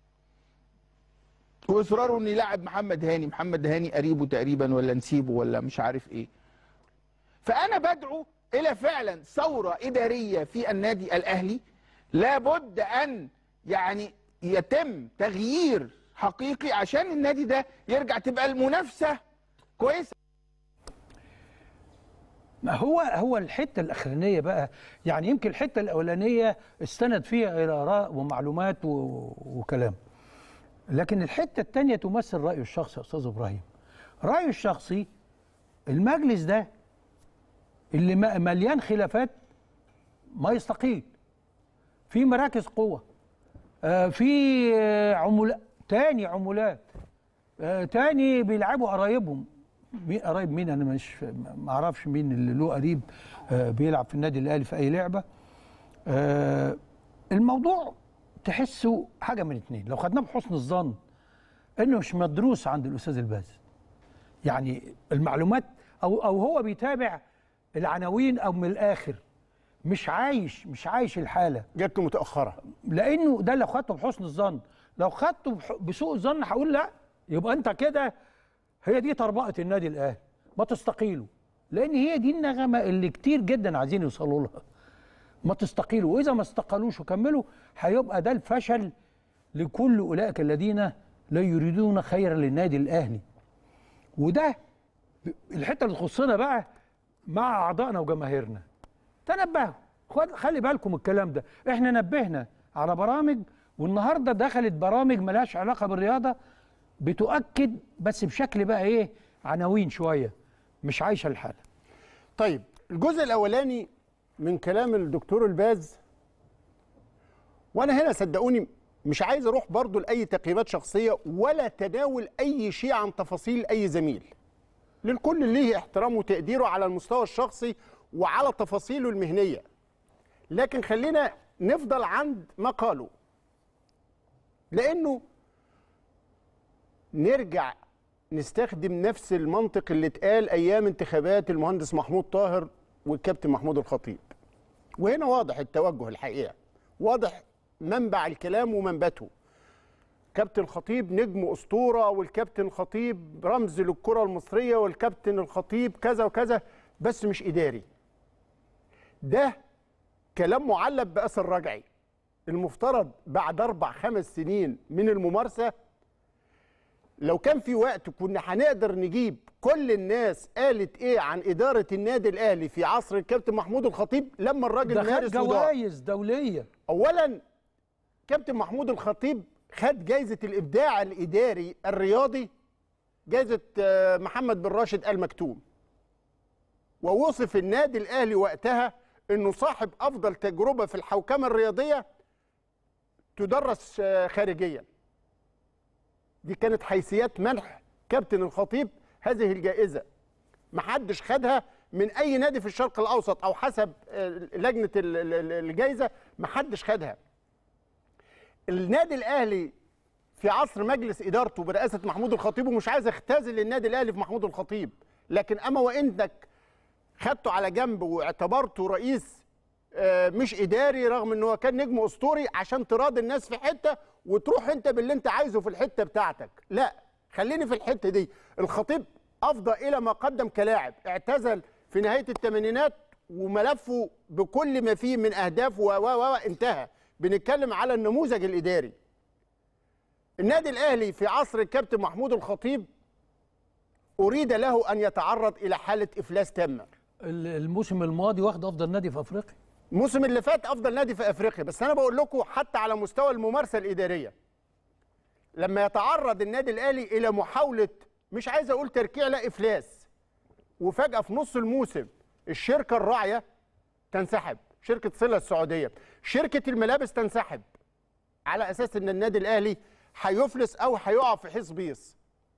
واصراره انه يلعب محمد هاني محمد هاني قريبه تقريبا ولا نسيبه ولا مش عارف ايه فانا بدعو الى فعلا ثوره اداريه في النادي الاهلي لابد ان يعني يتم تغيير حقيقي عشان النادي ده يرجع تبقى المنافسه كويسه ما هو هو الحته الاخرانيه بقى يعني يمكن الحته الاولانيه استند فيها الى اراء ومعلومات و... وكلام لكن الحته الثانيه تمثل رايه الشخصي يا استاذ ابراهيم رايه الشخصي المجلس ده اللي م- مليان خلافات ما يستقيل في مراكز قوه آه، في آه، عملاء تاني عمولات آه، تاني بيلعبوا قرايبهم مين قرايب مين انا مش ما اعرفش مين اللي له قريب آه، بيلعب في النادي الاهلي في اي لعبه آه، الموضوع تحسه حاجه من اتنين لو خدناه بحسن الظن انه مش مدروس عند الاستاذ الباز يعني المعلومات او او هو بيتابع العناوين او من الاخر مش عايش مش عايش الحاله جت متاخره لانه ده لو خدته بحسن الظن لو خدته بح- بسوء الظن هقول لا يبقى انت كده هي دي طربقه النادي الاهلي ما تستقيلوا لان هي دي النغمه اللي كتير جدا عايزين يوصلوا لها ما تستقيلوا واذا ما استقالوش وكملوا هيبقى ده الفشل لكل اولئك الذين لا يريدون خيرا للنادي الاهلي وده الحته اللي تخصنا بقى مع اعضائنا وجماهيرنا تنبهوا خد- خلي بالكم الكلام ده احنا نبهنا على برامج والنهارده دخلت برامج ملهاش علاقه بالرياضه بتؤكد بس بشكل بقى ايه عناوين شويه مش عايشه الحاله طيب الجزء الاولاني من كلام الدكتور الباز وانا هنا صدقوني مش عايز اروح برضو لاي تقييمات شخصيه ولا تناول اي شيء عن تفاصيل اي زميل للكل ليه احترامه وتقديره على المستوى الشخصي وعلى تفاصيله المهنيه لكن خلينا نفضل عند ما قالوا لانه نرجع نستخدم نفس المنطق اللي اتقال ايام انتخابات المهندس محمود طاهر والكابتن محمود الخطيب وهنا واضح التوجه الحقيقه واضح منبع الكلام ومنبته كابتن الخطيب نجم اسطوره والكابتن الخطيب رمز للكره المصريه والكابتن الخطيب كذا وكذا بس مش اداري ده كلام معلب باثر رجعي المفترض بعد اربع خمس سنين من الممارسه لو كان في وقت كنا هنقدر نجيب كل الناس قالت ايه عن اداره النادي الاهلي في عصر الكابتن محمود الخطيب لما الراجل ده خد مارس ودار جوائز دوليه اولا كابتن محمود الخطيب خد جايزه الابداع الاداري الرياضي جايزه آه، محمد بن راشد ال مكتوم ووصف النادي الاهلي وقتها انه صاحب افضل تجربه في الحوكمه الرياضيه تدرس آه، خارجيا دي كانت حيثيات منح كابتن الخطيب هذه الجائزه محدش خدها من اي نادي في الشرق الاوسط او حسب آه، لجنه ال- ال- ال- الجائزه محدش خدها النادي الاهلي في عصر مجلس ادارته برئاسه محمود الخطيب ومش عايز اختزل النادي الاهلي في محمود الخطيب لكن اما وانك خدته على جنب واعتبرته رئيس آه، مش اداري رغم ان هو كان نجم اسطوري عشان تراضي الناس في حته وتروح انت باللي انت عايزه في الحته بتاعتك لا خليني في الحته دي الخطيب افضى الى ما قدم كلاعب اعتزل في نهايه الثمانينات وملفه بكل ما فيه من اهداف و و و انتهى بنتكلم على النموذج الاداري النادي الاهلي في عصر الكابتن محمود الخطيب اريد له ان يتعرض الى حاله افلاس تامه ال- الموسم الماضي واخد افضل نادي في افريقيا الموسم اللي فات افضل نادي في افريقيا بس انا بقول لكم حتى على مستوى الممارسه الاداريه لما يتعرض النادي الاهلي الى محاوله مش عايز اقول تركيع لا افلاس وفجاه في نص الموسم الشركه الراعيه تنسحب شركه صله السعوديه شركه الملابس تنسحب على اساس ان النادي الاهلي هيفلس او هيقع في حيث بيص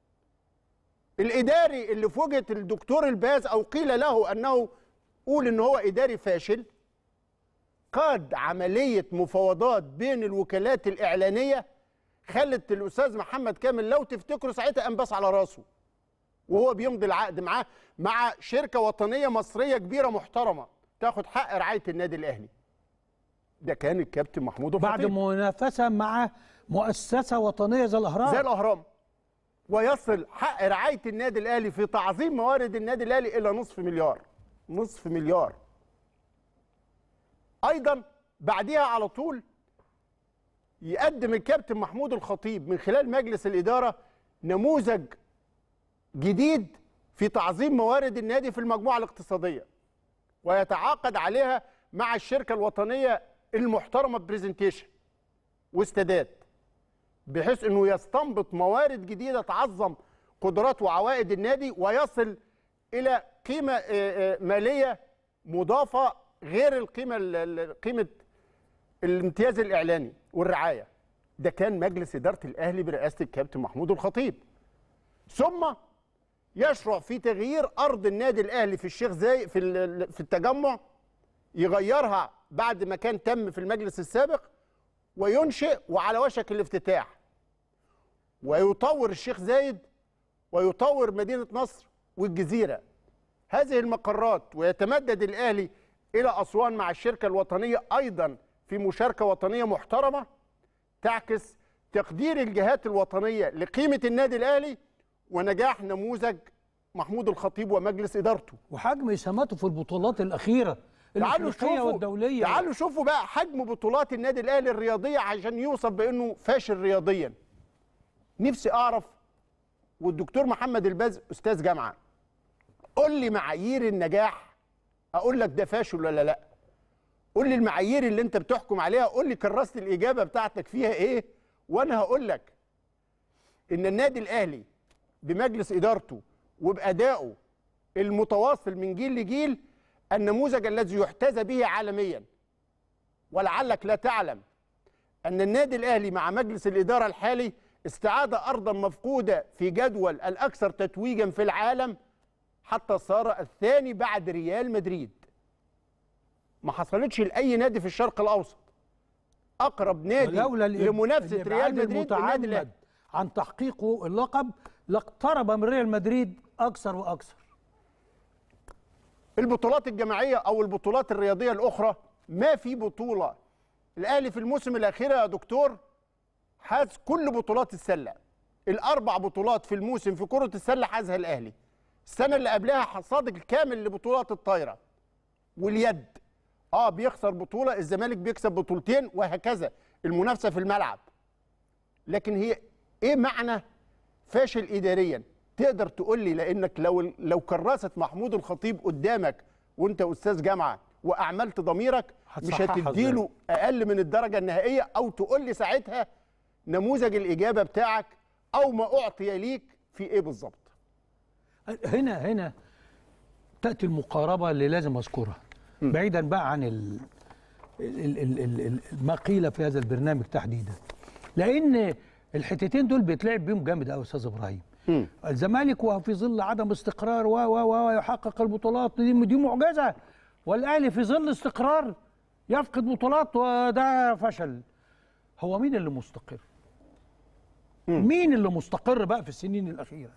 الاداري اللي في وجهه الدكتور الباز او قيل له انه قول ان هو اداري فاشل قاد عمليه مفاوضات بين الوكالات الاعلانيه خلت الاستاذ محمد كامل لو تفتكروا ساعتها انباس على راسه وهو بيمضي العقد معاه مع شركه وطنيه مصريه كبيره محترمه تاخد حق رعايه النادي الاهلي ده كان الكابتن محمود بعد الخطيب منافسه مع مؤسسه وطنيه زي الاهرام زي الاهرام ويصل حق رعايه النادي الاهلي في تعظيم موارد النادي الاهلي الى نصف مليار نصف مليار ايضا بعديها على طول يقدم الكابتن محمود الخطيب من خلال مجلس الاداره نموذج جديد في تعظيم موارد النادي في المجموعه الاقتصاديه ويتعاقد عليها مع الشركه الوطنيه المحترمه بريزنتيشن واستادات بحيث انه يستنبط موارد جديده تعظم قدرات وعوائد النادي ويصل الى قيمه آه، آه، ماليه مضافه غير القيمه ال- ال- قيمه الامتياز الاعلاني والرعايه ده كان مجلس اداره الاهلي برئاسه الكابتن محمود الخطيب ثم يشرع في تغيير ارض النادي الاهلي في الشيخ زايد في ال- في التجمع يغيرها بعد ما كان تم في المجلس السابق وينشئ وعلى وشك الافتتاح ويطور الشيخ زايد ويطور مدينه نصر والجزيره هذه المقرات ويتمدد الاهلي الى اسوان مع الشركه الوطنيه ايضا في مشاركه وطنيه محترمه تعكس تقدير الجهات الوطنيه لقيمه النادي الاهلي ونجاح نموذج محمود الخطيب ومجلس ادارته وحجم اسهاماته في البطولات الاخيره تعالوا الافريقيه شوفوا والدوليه تعالوا شوفوا بقى حجم بطولات النادي الاهلي الرياضيه عشان يوصف بانه فاشل رياضيا نفسي اعرف والدكتور محمد الباز استاذ جامعه قول لي معايير النجاح اقول لك ده فاشل ولا لا قول لي المعايير اللي انت بتحكم عليها قول لي كراسه الاجابه بتاعتك فيها ايه وانا هقول لك ان النادي الاهلي بمجلس ادارته وبادائه المتواصل من جيل لجيل النموذج الذي يحتذى به عالميا ولعلك لا تعلم ان النادي الاهلي مع مجلس الاداره الحالي استعاد ارضا مفقوده في جدول الاكثر تتويجا في العالم حتى صار الثاني بعد ريال مدريد ما حصلتش لاي نادي في الشرق الاوسط اقرب نادي ولولا الإب- لمنافسه الإبعاد ريال مدريد النادي المتعمد الاهلي عن تحقيقه اللقب لاقترب من ريال مدريد اكثر واكثر البطولات الجماعيه او البطولات الرياضيه الاخرى ما في بطوله الاهلي في الموسم الاخير يا دكتور حاز كل بطولات السله الاربع بطولات في الموسم في كره السله حازها الاهلي السنه اللي قبلها حصاد الكامل لبطولات الطايره واليد اه بيخسر بطوله الزمالك بيكسب بطولتين وهكذا المنافسه في الملعب لكن هي ايه معنى فاشل اداريا تقدر تقول لي لانك لو لو كرست محمود الخطيب قدامك وانت استاذ جامعه واعملت ضميرك مش هتصححها هتديله اقل من الدرجه النهائيه او تقول لي ساعتها نموذج الاجابه بتاعك او ما اعطي ليك في ايه بالظبط هنا هنا تاتي المقاربه اللي لازم اذكرها بعيدا بقى عن ال ال ال ال ال ما قيل في هذا البرنامج تحديدا لان الحتتين دول بيتلعب بيهم جامد قوي يا استاذ ابراهيم الزمالك وهو في ظل عدم استقرار و و و يحقق البطولات دي دي معجزه والاهلي في ظل استقرار يفقد بطولات وده فشل هو مين اللي مستقر مين اللي مستقر بقى في السنين الاخيره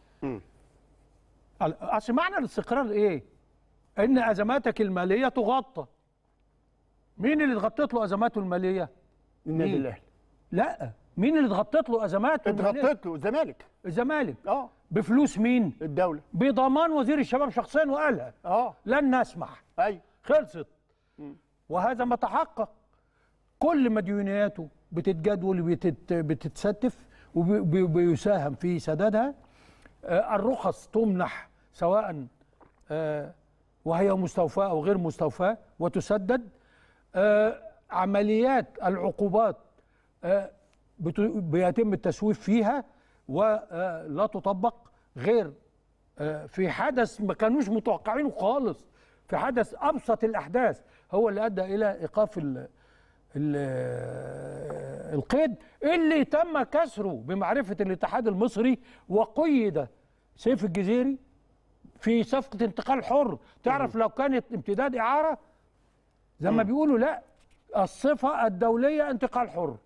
ال- اصل معنى الاستقرار ايه ان ازماتك الماليه تغطى مين اللي اتغطت له ازماته الماليه النادي مين؟ الاهلي لا مين اللي اتغطت له ازماته المالية؟ اتغطيت له الزمالك الزمالك اه بفلوس مين الدوله بضمان وزير الشباب شخصيا وقالها اه لن نسمح ايوه خلصت وهذا ما تحقق كل مديونياته بتتجدول وبتت- بتتستف وبيساهم في سدادها آه، الرخص تمنح سواء آه، وهي مستوفاة أو غير مستوفاة وتسدد آه، عمليات العقوبات آه، بت- بيتم التسويف فيها ولا تطبق غير آه، في حدث ما كانوش متوقعينه خالص في حدث ابسط الاحداث هو اللي ادى الى ايقاف ال ال القيد اللي تم كسره بمعرفه الاتحاد المصري وقيد سيف الجزيري في صفقه انتقال حر تعرف لو كانت امتداد اعاره زي ما بيقولوا لا الصفه الدوليه انتقال حر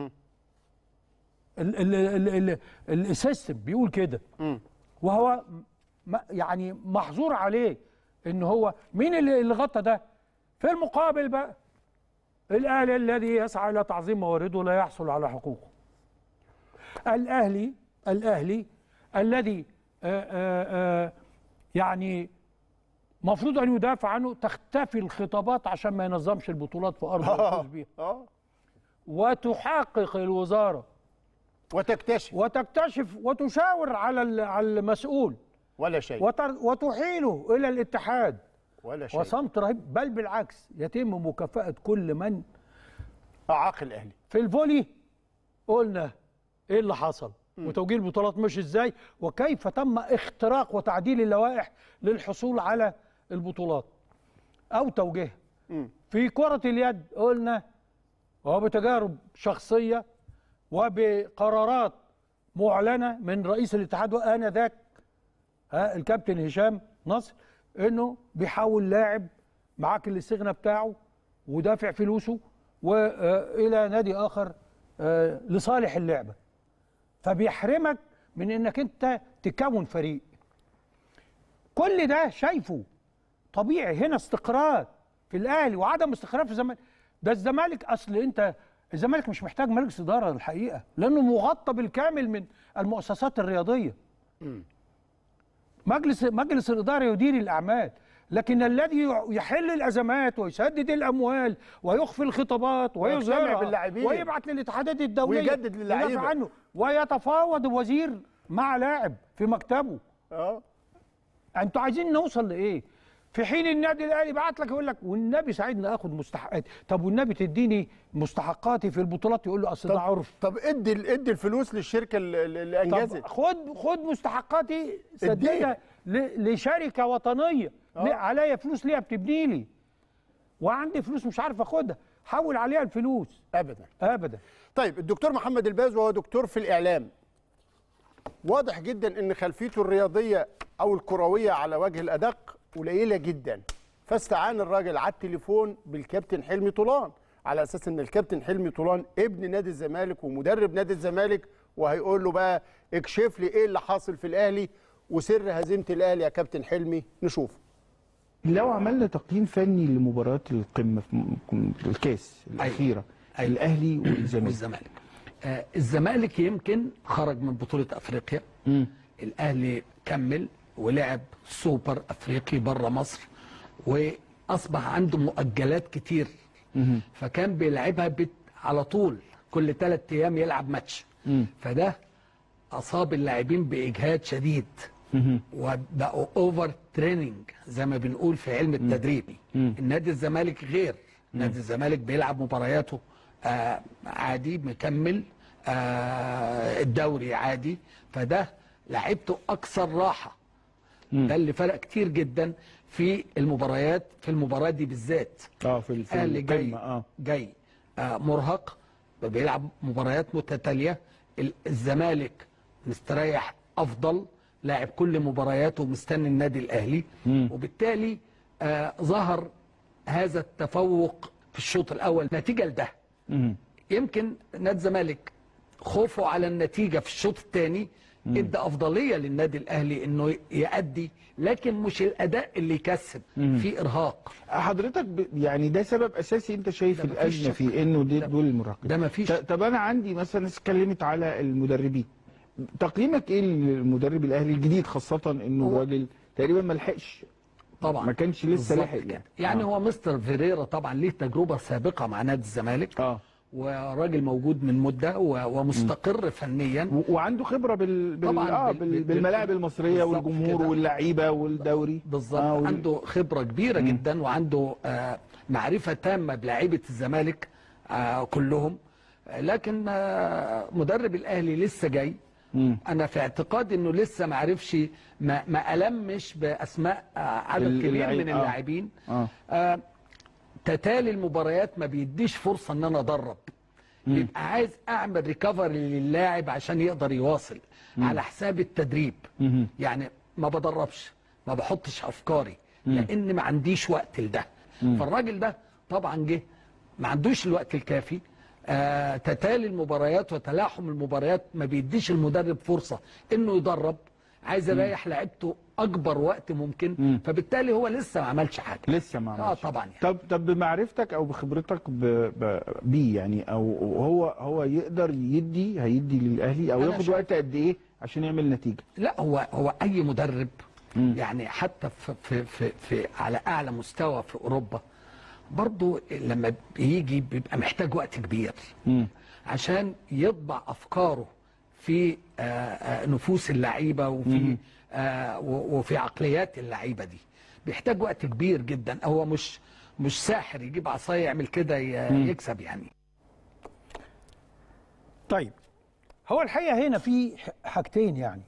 ال- ال- ال- ال- ال- السيستم بيقول كده وهو م- يعني محظور عليه ان هو مين اللي اللي غطى ده في المقابل بقى الاهلي الذي يسعى الى تعظيم موارده لا يحصل على حقوقه الاهلي الاهلي الذي آآ آآ يعني مفروض ان يدافع عنه تختفي الخطابات عشان ما ينظمش البطولات في ارضه ويفوز بيها اه وتحقق الوزاره وتكتشف وتكتشف وتشاور على ال- على المسؤول ولا شيء وتر- وتحيله الى الاتحاد ولا شيء وصمت رهيب بل بالعكس يتم مكافاه كل من اعاق الاهلي في الفولي قلنا ايه اللي حصل وتوجيه البطولات مش ازاي وكيف تم اختراق وتعديل اللوائح للحصول على البطولات او توجيهها في كرة اليد قلنا وهو بتجارب شخصية وبقرارات معلنه من رئيس الاتحاد وانذاك ها الكابتن هشام نصر انه بيحول لاعب معاك الاستغنى بتاعه ودافع فلوسه والى نادي اخر آه، لصالح اللعبه فبيحرمك من انك انت تكون فريق كل ده شايفه طبيعي هنا استقرار في الاهلي وعدم استقرار في الزمالك ده الزمالك اصل انت الزمالك مش محتاج مجلس اداره الحقيقه لانه مغطى بالكامل من المؤسسات الرياضيه مجلس مجلس الاداره يدير الاعمال لكن الذي يحل الازمات ويسدد الاموال ويخفي الخطابات ويجتمع ويظهرها باللاعبين. ويبعت للاتحادات الدوليه ويجدد للعيبة. يدافع عنه ويتفاوض وزير مع لاعب في مكتبه اه انتوا عايزين نوصل لايه في حين النادي الاهلي بعت لك يقول لك والنبي ساعدني اخد مستحقاتي طب والنبي تديني مستحقاتي في البطولات يقول له اصل ده عرف طب ادي ال- ادي الفلوس للشركه اللي اللي طب انجزت خد خد مستحقاتي سددها اديها. ل- لشركه وطنيه ليه عليا فلوس ليها بتبني لي وعندي فلوس مش عارف اخدها حول عليها الفلوس ابدا ابدا طيب الدكتور محمد الباز وهو دكتور في الاعلام واضح جدا ان خلفيته الرياضيه او الكرويه على وجه الادق قليله جدا فاستعان الراجل على التليفون بالكابتن حلمي طولان على اساس ان الكابتن حلمي طولان ابن نادي الزمالك ومدرب نادي الزمالك وهيقول له بقى اكشف لي ايه اللي حاصل في الاهلي وسر هزيمه الاهلي يا كابتن حلمي نشوف لو عملنا تقييم فني لمباريات القمه في م- في الكاس الاخيره أيوة. الاهلي والزمالك والزمالك آه الزمالك يمكن خرج من بطولة أفريقيا مم. الأهلي كمل ولعب سوبر أفريقي بره مصر وأصبح عنده مؤجلات كتير مهم. فكان بيلعبها بت على طول كل ثلاث أيام يلعب ماتش مم. فده أصاب اللاعبين بإجهاد شديد مهم. وبقوا اوفر تريننج زي ما بنقول في علم التدريب مم. النادي الزمالك غير نادي الزمالك بيلعب مبارياته آه عادي مكمل آه الدوري عادي فده لعبته اكثر راحه ده اللي فرق كتير جدا في المباريات في المباراه دي بالذات اه في في الاهلي جاي القمة، اه جاي آه مرهق بيلعب مباريات متتاليه ال- الزمالك مستريح افضل لاعب كل مبارياته ومستني النادي الاهلي مم. وبالتالي آه ظهر هذا التفوق في الشوط الاول نتيجه لده مهم. يمكن نادي الزمالك خوفه على النتيجه في الشوط الثاني ادى افضليه للنادي الاهلي انه يأدي لكن مش الاداء اللي يكسب في ارهاق حضرتك ب... يعني ده سبب اساسي انت شايف ده مفيش الازمه شك. فيه انه دي ده- دول المراهقين ده مفيش ط- طب انا عندي مثلا ناس اتكلمت على المدربين تقييمك ايه للمدرب الاهلي الجديد خاصه انه هو- الراجل تقريبا ما لحقش طبعا ما كانش لسه بالظبط لحق كده. يعني. يعني آه. هو مستر فيريرا طبعا ليه تجربه سابقه مع نادي الزمالك اه وراجل موجود من مده و- ومستقر فنيا و... وعنده خبره بال... بال... طبعاً آه بال- بال... بال- بالملاعب المصريه بالظبط والجمهور كده. واللعيبه والدوري بالظبط آه، وال- عنده خبره كبيره جدا وعنده آه معرفه تامه بلاعيبه الزمالك آه كلهم آه، لكن آه مدرب الاهلي لسه جاي مم. انا في اعتقادي انه لسه ما عرفش ما, ما المش باسماء آه عدد ال- كبير اللعيب- من آه. اللاعبين اه آه تتالي المباريات ما بيديش فرصه ان انا ادرب بيبقى عايز اعمل ريكفري للاعب عشان يقدر يواصل على حساب التدريب مهم. يعني ما بدربش ما بحطش افكاري لان ما عنديش وقت لده فالراجل ده طبعا جه ما عندوش الوقت الكافي آه تتالي المباريات وتلاحم المباريات ما بيديش المدرب فرصه انه يدرب عايز يريح لعيبته اكبر وقت ممكن فبالتالي هو لسه ما عملش حاجه لسه ما اه عملش. طبعا يعني. طب طب بمعرفتك او بخبرتك ب... ب... بيه يعني او هو هو يقدر يدي هيدي للاهلي او أنا ياخد شايف- وقت قد ايه عشان يعمل نتيجه لا هو هو اي مدرب مم. يعني حتى في في في, في على اعلى مستوى في اوروبا برضه لما بيجي بيبقى محتاج وقت كبير مم. عشان يطبع افكاره في آه، آه، نفوس اللعيبه وفي آه، و- وفي عقليات اللعيبه دي بيحتاج وقت كبير جدا هو مش مش ساحر يجيب عصايه يعمل كده ي- يكسب يعني طيب هو الحقيقه هنا في ح- حاجتين يعني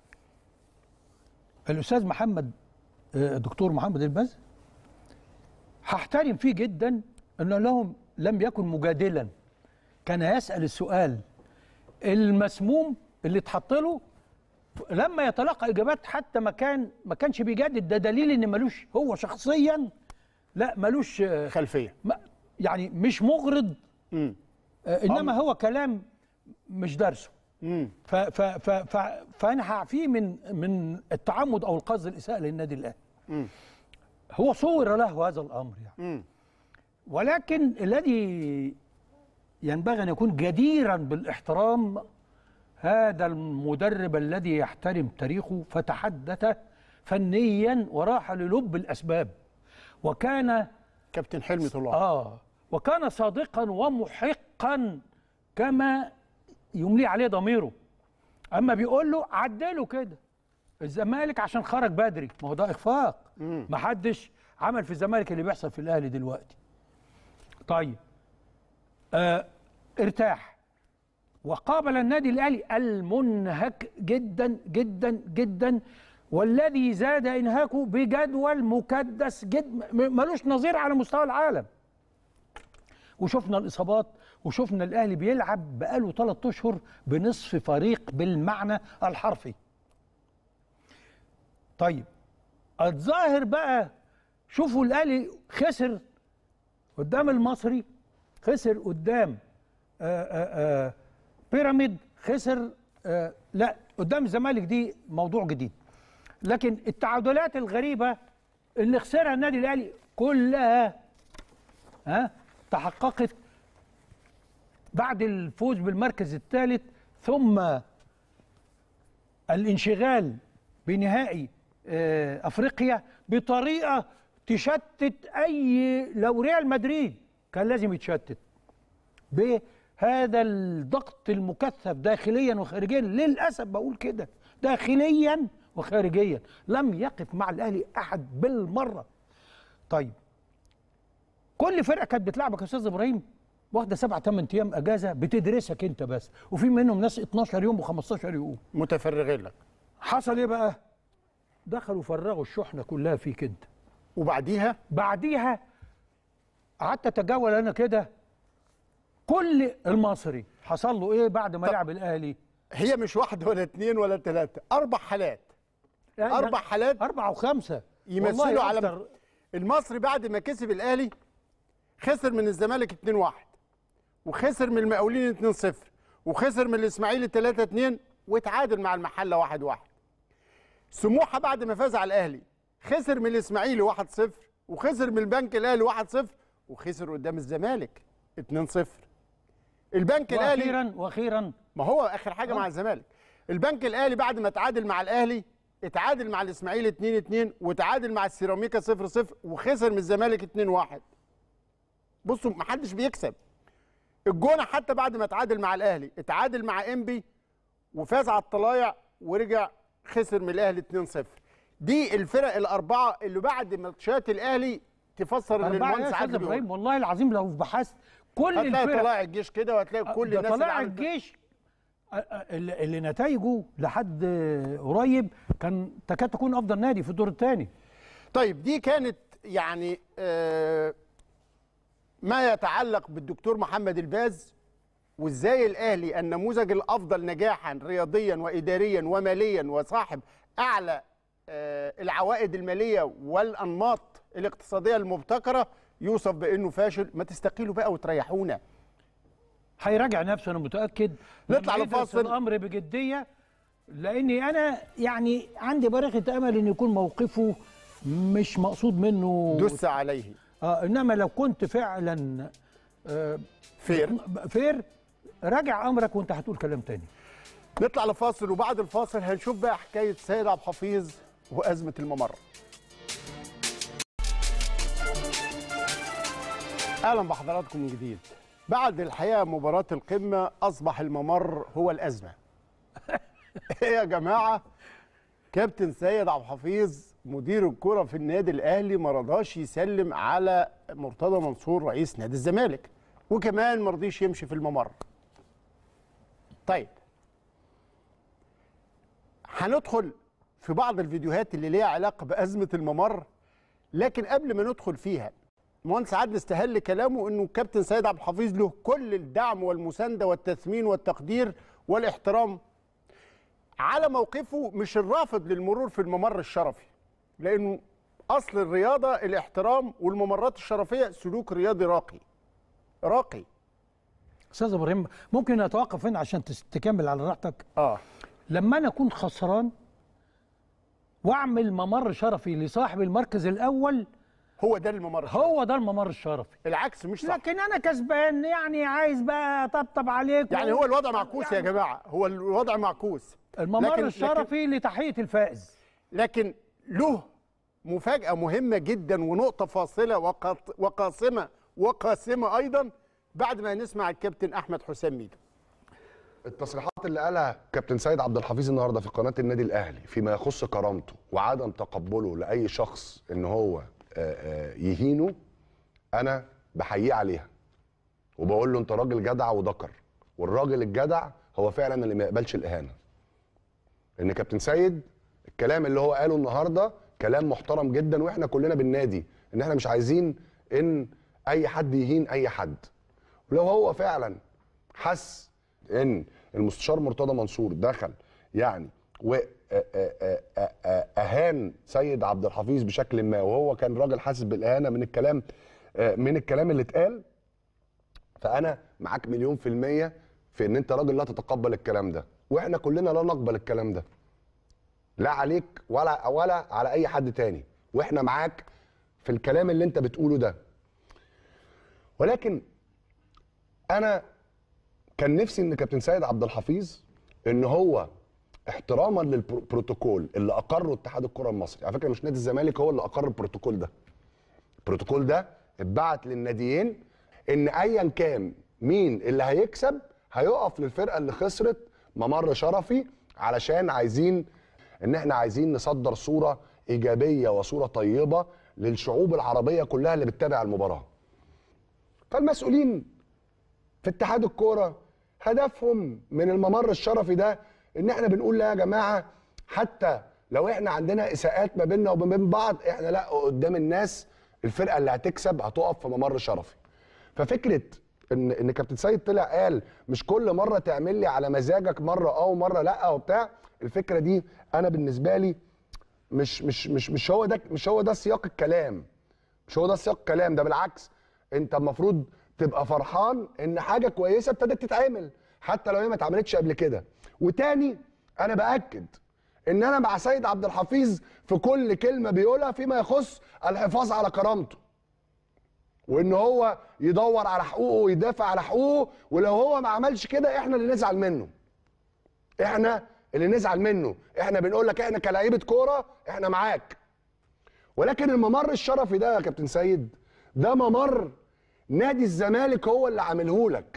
الاستاذ محمد آه، الدكتور محمد البز هحترم فيه جدا انه لهم لم يكن مجادلا كان يسال السؤال المسموم اللي اتحط له لما يتلقى اجابات حتى ما كان ما كانش بيجدد ده دليل ان ملوش هو شخصيا لا ملوش آه، خلفيه ما- يعني مش مغرض امم آه، انما هو كلام مش دارسه امم ف ف ف ف فانا هعفيه من من التعمد او القصد الاساءه للنادي الاهلي مم. هو صور له هذا الامر يعني امم ولكن الذي ينبغي ان يكون جديرا بالاحترام هذا المدرب الذي يحترم تاريخه فتحدث فنيا وراح للب الاسباب وكان كابتن حلمي طلع اه وكان صادقا ومحقا كما يملي عليه ضميره اما بيقول له عدله كده الزمالك عشان خرج بدري ما هو ده اخفاق مم. ما حدش عمل في الزمالك اللي بيحصل في الاهلي دلوقتي طيب آه ارتاح وقابل النادي الاهلي المنهك جدا جدا جدا والذي زاد انهاكه بجدول مكدس جد م- ملوش نظير على مستوى العالم وشفنا الاصابات وشفنا الاهلي بيلعب بقاله ثلاث اشهر بنصف فريق بالمعنى الحرفي طيب الظاهر بقى شوفوا الاهلي خسر قدام المصري خسر قدام آآ آآ بيراميد خسر آه، لا قدام الزمالك دي موضوع جديد لكن التعادلات الغريبه اللي خسرها النادي الاهلي كلها ها تحققت بعد الفوز بالمركز الثالث ثم الانشغال بنهائي آه، افريقيا بطريقه تشتت اي لو ريال مدريد كان لازم يتشتت بهذا الضغط المكثف داخليا وخارجيا للاسف بقول كده داخليا وخارجيا لم يقف مع الاهلي احد بالمره طيب كل فرقه كانت بتلعبك يا استاذ ابراهيم واخده سبع ثمان ايام اجازه بتدرسك انت بس وفي منهم ناس 12 يوم و15 يوم متفرغين لك حصل ايه بقى؟ دخلوا فرغوا الشحنه كلها فيك انت وبعديها بعديها قعدت اتجول انا كده كل المصري حصل له ايه بعد ما طب- لعب الاهلي؟ هي مش واحده ولا اثنين ولا ثلاثه اربع حالات يعني اربع حالات أربعة وخمسة يمثلوا والله على أكتر. المصري بعد ما كسب الاهلي خسر من الزمالك 2-1 وخسر من المقاولين 2-0 وخسر من الاسماعيلي 3-2 وتعادل مع المحله 1-1 سموحه بعد ما فاز على الاهلي خسر من الاسماعيلي 1-0 وخسر من البنك الاهلي 1-0 وخسر قدام الزمالك 2-0 البنك الاهلي واخيرا واخيرا ما هو اخر حاجه مع الزمالك البنك الاهلي بعد ما تعادل مع الاهلي اتعادل مع الاسماعيلي 2 2 وتعادل مع السيراميكا 0 0 وخسر من الزمالك 2 1 بصوا ما حدش بيكسب الجونه حتى بعد ما اتعادل مع الاهلي اتعادل مع انبي وفاز على الطلايع ورجع خسر من الاهلي 2 0 دي الفرق الاربعه اللي بعد ماتشات الاهلي تفسر اللي أربعة يا المهندس أستاذ عادل إبراهيم بيقول والله العظيم لو بحثت كل هتلاقي الفرق طلائع الجيش كده وهتلاقي كل ده الناس اللي طلائع عملت- الجيش أ- أ- اللي اللي نتائجه لحد قريب كان تكاد تكون افضل نادي في الدور الثاني طيب دي كانت يعني آه، ما يتعلق بالدكتور محمد الباز وازاي الاهلي النموذج الافضل نجاحا رياضيا واداريا وماليا وصاحب اعلى آه، العوائد الماليه والانماط الاقتصاديه المبتكره يوصف بانه فاشل ما تستقيلوا بقى وتريحونا هيراجع نفسه انا متاكد نطلع لما يدرس لفاصل. الامر بجديه لاني انا يعني عندي بريخه امل ان يكون موقفه مش مقصود منه دس عليه اه انما لو كنت فعلا آه فير فير راجع امرك وانت هتقول كلام تاني نطلع لفاصل وبعد الفاصل هنشوف بقى حكايه سيد عبد الحفيظ وازمه الممر اهلا بحضراتكم من جديد بعد الحقيقه مباراه القمه اصبح الممر هو الازمه ايه يا جماعه كابتن سيد عبد الحفيظ مدير الكره في النادي الاهلي ما رضاش يسلم على مرتضى منصور رئيس نادي الزمالك وكمان ما رضيش يمشي في الممر طيب هندخل في بعض الفيديوهات اللي ليها علاقه بازمه الممر لكن قبل ما ندخل فيها مهندس عادل استهل كلامه انه كابتن سيد عبد الحفيظ له كل الدعم والمسانده والتثمين والتقدير والاحترام على موقفه مش الرافض للمرور في الممر الشرفي لانه اصل الرياضه الاحترام والممرات الشرفيه سلوك رياضي راقي راقي استاذ ابراهيم ممكن اتوقف هنا عشان تس- تكمل على راحتك اه لما انا اكون خسران واعمل ممر شرفي لصاحب المركز الاول هو ده الممر الشرفي. هو ده الممر الشرفي العكس مش صح لكن انا كسبان يعني عايز بقى اطبطب عليك يعني هو الوضع معكوس يا يعني جماعه هو الوضع معكوس الممر لكن- الشرفي لتحيه الفائز لكن له مفاجأة مهمة جدا ونقطة فاصلة وقاط- وقاسمة وقاسمة أيضا بعد ما نسمع الكابتن أحمد حسام ميدو التصريحات اللي قالها كابتن سيد عبد الحفيظ النهارده في قناه النادي الاهلي فيما يخص كرامته وعدم تقبله لاي شخص ان هو آه، آه، يهينه انا بحييه عليها وبقول له انت راجل جدع وذكر والراجل الجدع هو فعلا اللي ما يقبلش الاهانه ان كابتن سيد الكلام اللي هو قاله النهارده كلام محترم جدا واحنا كلنا بالنادي ان احنا مش عايزين ان اي حد يهين اي حد ولو هو فعلا حس ان المستشار مرتضى منصور دخل يعني و آ- آ- آ- آ- اهان سيد عبد الحفيظ بشكل ما وهو كان راجل حاسس بالاهانه من الكلام آ، من الكلام اللي اتقال فانا معاك مليون في الميه في ان انت راجل لا تتقبل الكلام ده واحنا كلنا لا نقبل الكلام ده لا عليك ولا ولا على اي حد تاني واحنا معاك في الكلام اللي انت بتقوله ده ولكن انا كان نفسي ان كابتن سيد عبد الحفيظ ان هو احتراما للبروتوكول اللي اقره اتحاد الكره المصري على فكره مش نادي الزمالك هو اللي اقر البروتوكول ده البروتوكول ده اتبعت للناديين ان ايا كان مين اللي هيكسب هيقف للفرقه اللي خسرت ممر شرفي علشان عايزين ان احنا عايزين نصدر صوره ايجابيه وصوره طيبه للشعوب العربيه كلها اللي بتتابع المباراه فالمسؤولين في اتحاد الكوره هدفهم من الممر الشرفي ده ان احنا بنقول لا يا جماعه حتى لو احنا عندنا اساءات ما بيننا وما بين بعض احنا لا قدام الناس الفرقه اللي هتكسب هتقف في ممر شرفي ففكره ان ان كابتن سيد طلع قال مش كل مره تعمل لي على مزاجك مره اه ومره لا وبتاع الفكره دي انا بالنسبه لي مش مش مش مش هو ده مش هو ده سياق الكلام مش هو ده سياق الكلام ده بالعكس انت المفروض تبقى فرحان ان حاجه كويسه ابتدت تتعمل حتى لو هي ما اتعملتش قبل كده وتاني انا باكد ان انا مع سيد عبد الحفيظ في كل كلمه بيقولها فيما يخص الحفاظ على كرامته وان هو يدور على حقوقه ويدافع على حقوقه ولو هو ما عملش كده احنا اللي نزعل منه احنا اللي نزعل منه احنا بنقول لك احنا كلاعيبه كوره احنا معاك ولكن الممر الشرفي ده يا كابتن سيد ده ممر نادي الزمالك هو اللي عامله لك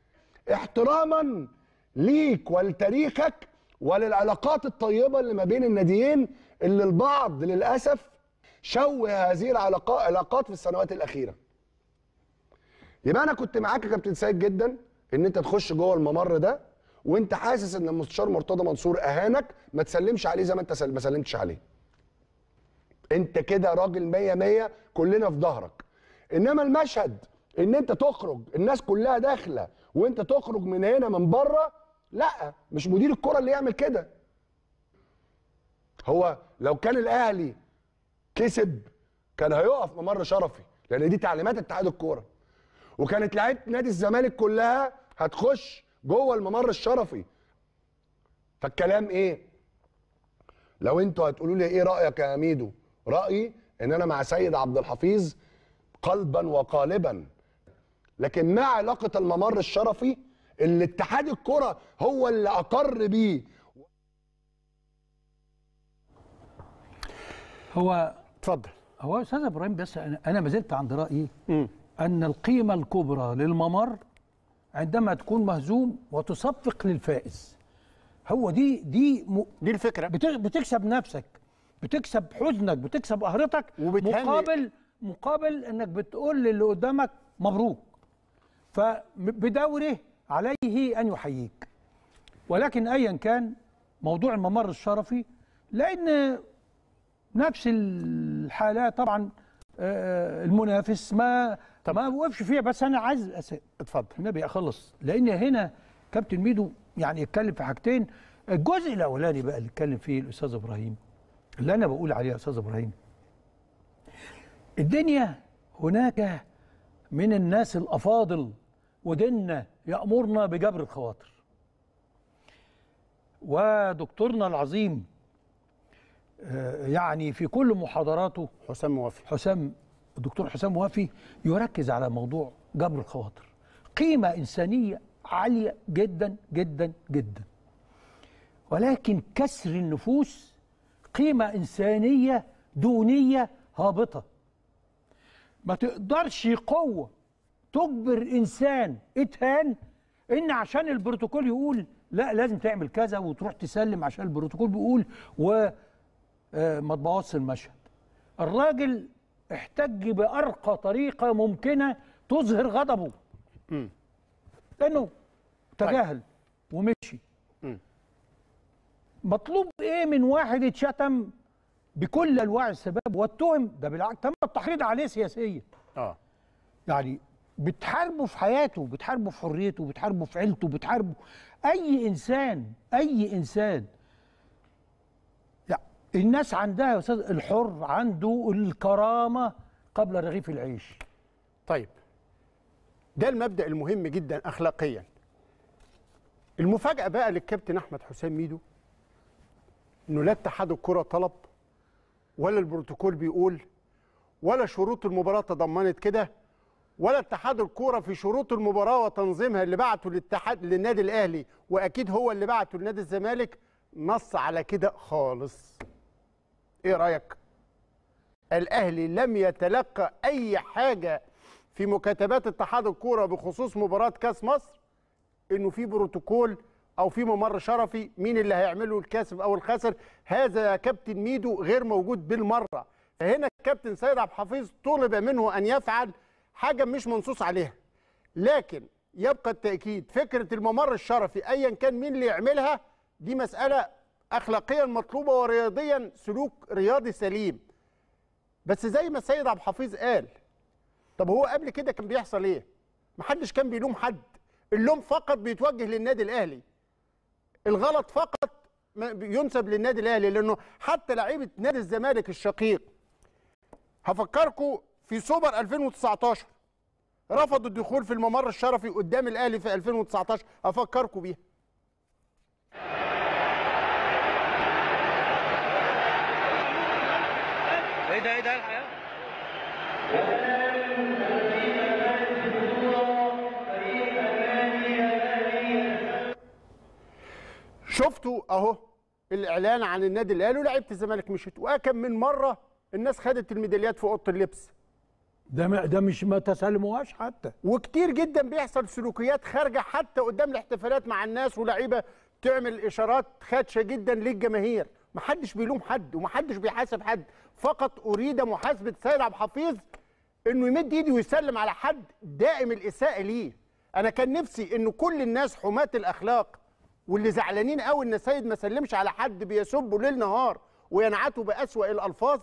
احتراما ليك ولتاريخك وللعلاقات الطيبه اللي ما بين الناديين اللي البعض للاسف شوه هذه العلاقات العلاقات في السنوات الاخيره يبقى انا كنت معاك يا كابتن سيد جدا ان انت تخش جوه الممر ده وانت حاسس ان المستشار مرتضى منصور اهانك ما تسلمش عليه زي ما انت سل- ما سلمتش عليه انت كده راجل مية مية كلنا في ظهرك انما المشهد ان انت تخرج الناس كلها داخله وانت تخرج من هنا من بره لا مش مدير الكره اللي يعمل كده هو لو كان الاهلي كسب كان هيقف ممر شرفي لان دي تعليمات اتحاد الكوره وكانت لعيبه نادي الزمالك كلها هتخش جوه الممر الشرفي فالكلام ايه لو انتوا هتقولوا لي ايه رايك يا ميدو رايي ان انا مع سيد عبد الحفيظ قلبا وقالبا لكن مع علاقه الممر الشرفي اللي اتحاد الكره هو اللي اقر بيه هو اتفضل هو استاذ ابراهيم بس انا انا ما زلت عند رايي ان القيمه الكبرى للممر عندما تكون مهزوم وتصفق للفائز هو دي دي م... دي الفكره بتكسب نفسك بتكسب حزنك بتكسب قهرتك وبتهني- مقابل مقابل انك بتقول للي قدامك مبروك فبدوره عليه ان يحييك ولكن ايا كان موضوع الممر الشرفي لان نفس الحالات طبعا آه، المنافس ما ما وقفش فيها بس انا عايز أس... اتفضل النبي اخلص لان هنا كابتن ميدو يعني يتكلم في حاجتين الجزء الاولاني بقى اللي اتكلم فيه الاستاذ ابراهيم اللي انا بقول عليه يا استاذ ابراهيم الدنيا هناك من الناس الافاضل وديننا يامرنا بجبر الخواطر ودكتورنا العظيم آه، يعني في كل محاضراته حسام موافي حسام الدكتور حسام موافي يركز على موضوع جبر الخواطر قيمة إنسانية عالية جدا جدا جدا ولكن كسر النفوس قيمة إنسانية دونية هابطة ما تقدرش قوة تجبر إنسان اتهان إن عشان البروتوكول يقول لا لازم تعمل كذا وتروح تسلم عشان البروتوكول بيقول و آه، ما تبوظش المشهد الراجل احتج بأرقى طريقة ممكنة تظهر غضبه لأنه تجاهل ومشي مطلوب ايه من واحد اتشتم بكل انواع السباب واتهم ده بالعكس تم التحريض عليه سياسيا اه يعني بتحاربه في حياته بتحاربه في حريته بتحاربه في عيلته بتحاربه اي انسان اي انسان يعني الناس عندها يا استاذ الحر عنده الكرامه قبل رغيف العيش طيب ده المبدأ المهم جدا أخلاقيا المفاجأة بقى للكابتن أحمد حسام ميدو إنه لا اتحاد الكرة طلب ولا البروتوكول بيقول ولا شروط المباراة تضمنت كده ولا اتحاد الكرة في شروط المباراة وتنظيمها اللي بعته للاتحاد للنادي الأهلي وأكيد هو اللي بعته لنادي الزمالك نص على كده خالص إيه رأيك؟ الأهلي لم يتلقى أي حاجة في مكاتبات اتحاد الكوره بخصوص مباراه كاس مصر انه في بروتوكول او في ممر شرفي مين اللي هيعمله الكاسب او الخاسر هذا يا كابتن ميدو غير موجود بالمره فهنا الكابتن سيد عبد الحفيظ طلب منه ان يفعل حاجه مش منصوص عليها لكن يبقى التاكيد فكره الممر الشرفي ايا كان مين اللي يعملها دي مساله اخلاقيا مطلوبه ورياضيا سلوك رياضي سليم بس زي ما السيد عبد الحفيظ قال طب هو قبل كده كان بيحصل ايه؟ محدش كان بيلوم حد اللوم فقط بيتوجه للنادي الاهلي الغلط فقط ما ينسب للنادي الاهلي لانه حتى لعيبه نادي الزمالك الشقيق هفكركم في سوبر 2019 رفضوا الدخول في الممر الشرفي قدام الاهلي في 2019 افكركم بيها ايه ده ايه ده الحياه شفتوا اهو الاعلان عن النادي الاهلي ولاعيبه الزمالك مشيت وكم من مره الناس خدت الميداليات في اوضه اللبس ده ما ده مش ما تسلموهاش حتى وكتير جدا بيحصل سلوكيات خارجه حتى قدام الاحتفالات مع الناس ولاعيبه تعمل اشارات خادشه جدا للجماهير محدش بيلوم حد ومحدش بيحاسب حد فقط اريد محاسبه سيد عبد الحفيظ انه يمد ايده ويسلم على حد دائم الاساءه ليه انا كان نفسي ان كل الناس حماة الاخلاق واللي زعلانين قوي ان سيد ما سلمش على حد بيسبه ليل نهار وينعته باسوا الالفاظ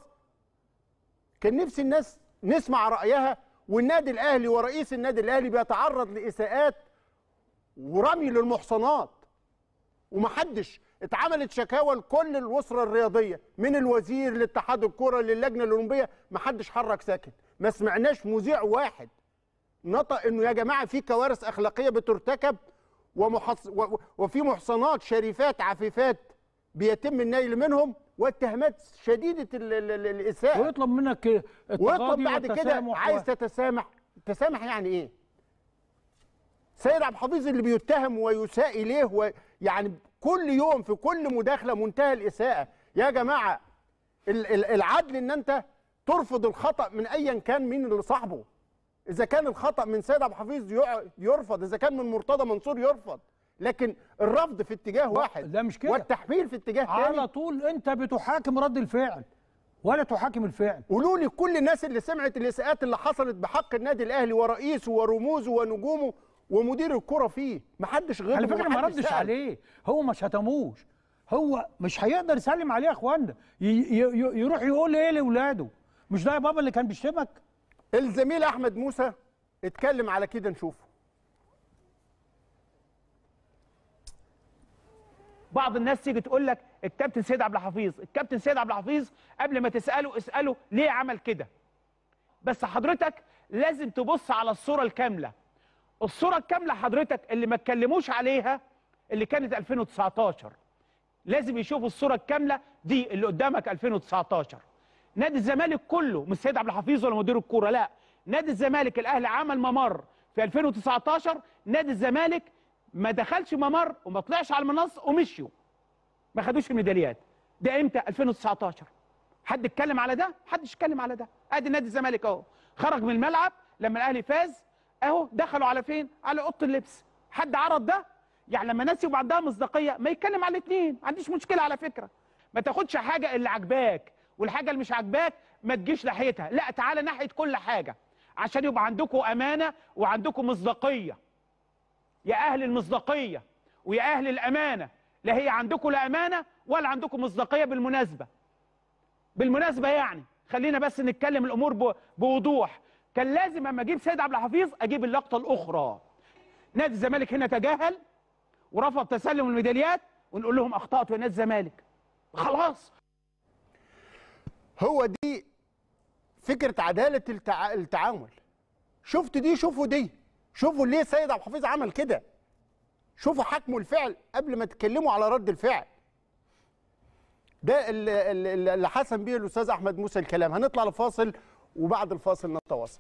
كان نفسي الناس نسمع رايها والنادي الاهلي ورئيس النادي الاهلي بيتعرض لاساءات ورمي للمحصنات ومحدش اتعملت شكاوى لكل الاسره الرياضيه من الوزير لاتحاد الكره للجنه الاولمبيه محدش حرك ساكت ما سمعناش مذيع واحد نطق انه يا جماعه في كوارث اخلاقيه بترتكب ومحص... و... وفي محصنات شريفات عفيفات بيتم النيل منهم واتهامات شديده ال... ال... ال... الاساءه ويطلب منك ويطلب التغاضي بعد كده والتسامح عايز و- تتسامح تسامح يعني ايه سيد عبد الحفيظ اللي بيتهم ويساء اليه ويعني كل يوم في كل مداخله منتهى الاساءه يا جماعه ال- ال- العدل ان انت ترفض الخطا من ايا كان مين اللي صاحبه اذا كان الخطا من سيد عبد الحفيظ يع- يرفض اذا كان من مرتضى منصور يرفض لكن الرفض في اتجاه واحد لا مش كده. والتحميل في اتجاه على ثاني طول انت بتحاكم رد الفعل ولا تحاكم الفعل قولوا لي كل الناس اللي سمعت الاساءات اللي حصلت بحق النادي الاهلي ورئيسه ورموزه ونجومه ومدير الكره فيه محدش غيره على فكره ما ومحدش ردش سأل. عليه هو ما شتموش هو مش هيقدر يسلم عليه يا اخوانا ي- ي- ي- يروح يقول ايه لاولاده مش ده يا بابا اللي كان بيشتمك الزميل احمد موسى اتكلم على كده نشوفه بعض الناس تيجي تقول لك الكابتن سيد عبد الحفيظ الكابتن سيد عبد الحفيظ قبل ما تساله اساله ليه عمل كده بس حضرتك لازم تبص على الصوره الكامله الصوره الكامله حضرتك اللي ما اتكلموش عليها اللي كانت 2019 لازم يشوفوا الصوره الكامله دي اللي قدامك 2019 نادي الزمالك كله مش سيد عبد الحفيظ ولا مدير الكوره لا نادي الزمالك الاهلي عمل ممر في 2019 نادي الزمالك ما دخلش ممر وما طلعش على المنصه ومشيوا ما خدوش الميداليات ده امتى 2019 حد اتكلم على ده محدش اتكلم على ده ادي نادي الزمالك اهو خرج من الملعب لما الاهلي فاز اهو دخلوا على فين على اوضه اللبس حد عرض ده يعني لما ناس يبقى عندها مصداقيه ما يتكلم على الاثنين ما عنديش مشكله على فكره ما تاخدش حاجه اللي عاجباك والحاجه اللي مش عاجباك ما تجيش ناحيتها لا تعالى ناحيه كل حاجه عشان يبقى عندكم امانه وعندكم مصداقيه يا اهل المصداقيه ويا اهل الامانه لا هي عندكم لا امانه ولا عندكم مصداقيه بالمناسبه بالمناسبه يعني خلينا بس نتكلم الامور ب- بوضوح كان لازم اما اجيب سيد عبد الحفيظ اجيب اللقطه الاخرى نادي الزمالك هنا تجاهل ورفض تسلم الميداليات ونقول لهم اخطاتوا يا نادي الزمالك خلاص هو دي فكره عداله التع... التعامل شفت دي شوفوا دي شوفوا ليه سيد عبد الحفيظ عمل كده شوفوا حكموا الفعل قبل ما تتكلموا على رد الفعل ده اللي, اللي اللي حسن بيه الاستاذ احمد موسى الكلام هنطلع لفاصل وبعد الفاصل نتواصل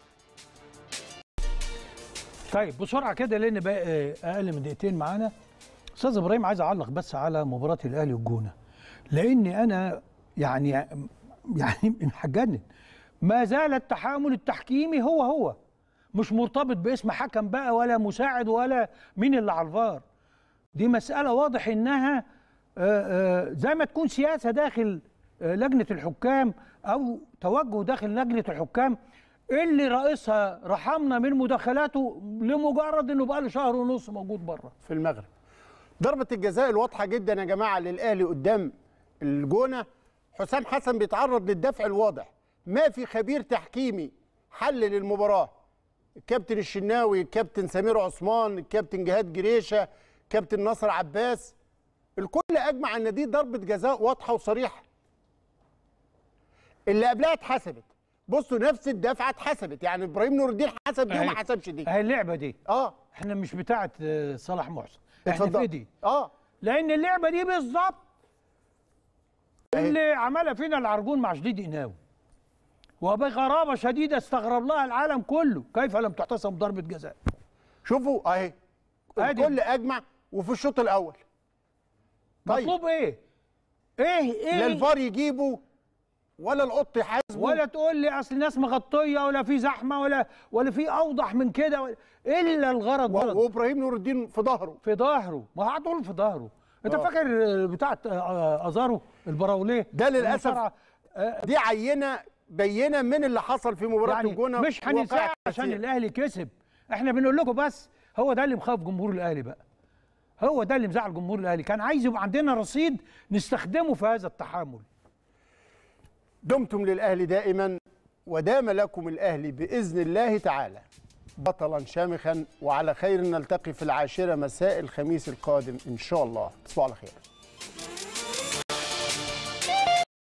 طيب بسرعه كده لان باقي اقل من دقيقتين معانا استاذ ابراهيم عايز اعلق بس على مباراه الاهلي والجونه لاني انا يعني يعني هتجنن ما زال التحامل التحكيمي هو هو مش مرتبط باسم حكم بقى ولا مساعد ولا مين اللي على الفار دي مساله واضح انها آه، آه، زي ما تكون سياسه داخل آه، لجنه الحكام او توجه داخل لجنه الحكام اللي رئيسها رحمنا من مداخلاته لمجرد انه بقى له شهر ونص موجود بره في المغرب ضربة الجزاء الواضحة جدا يا جماعة للأهلي قدام الجونة حسام حسن بيتعرض للدفع الواضح ما في خبير تحكيمي حلل المباراة الكابتن الشناوي الكابتن سمير عثمان الكابتن جهاد جريشة كابتن نصر عباس الكل أجمع أن دي ضربة جزاء واضحة وصريحة اللي قبلها اتحسبت بصوا نفس الدفعة اتحسبت يعني إبراهيم نور الدين حسب دي وما أهي- حسبش دي اهي اللعبه دي اه احنا مش بتاعه آه، صلاح محسن احنا اتفضل. في دي اه لان اللعبه دي بالظبط اللي عملها فينا العرجون مع شديد قناوي وبغرابه شديده استغرب لها العالم كله كيف لم تحتسب ضربه جزاء شوفوا اهي أدي. الكل اجمع وفي الشوط الاول طيب. مطلوب ايه ايه ايه لا الفار يجيبه ولا القط يحاسبه ولا تقول لي اصل الناس مغطيه ولا في زحمه ولا ولا في اوضح من كده ولا الا الغرض و- غرض وابراهيم نور الدين في ظهره في ظهره ما هتقول في ظهره انت آه. فاكر بتاعه ازارو البراوليه ده للاسف المصارعة؟ آه، دي عينه بينه من اللي حصل في مباراه يعني الجونه مش وواقع هنساعد عشان التأثير. الاهلي كسب احنا بنقول لكم بس هو ده اللي مخاف جمهور الاهلي بقى هو ده اللي مزعل جمهور الاهلي كان عايز يبقى عندنا رصيد نستخدمه في هذا التحامل دمتم للاهلي دائما ودام لكم الاهلي باذن الله تعالى بطلا شامخا وعلى خير نلتقي في العاشره مساء الخميس القادم ان شاء الله تصبحوا على خير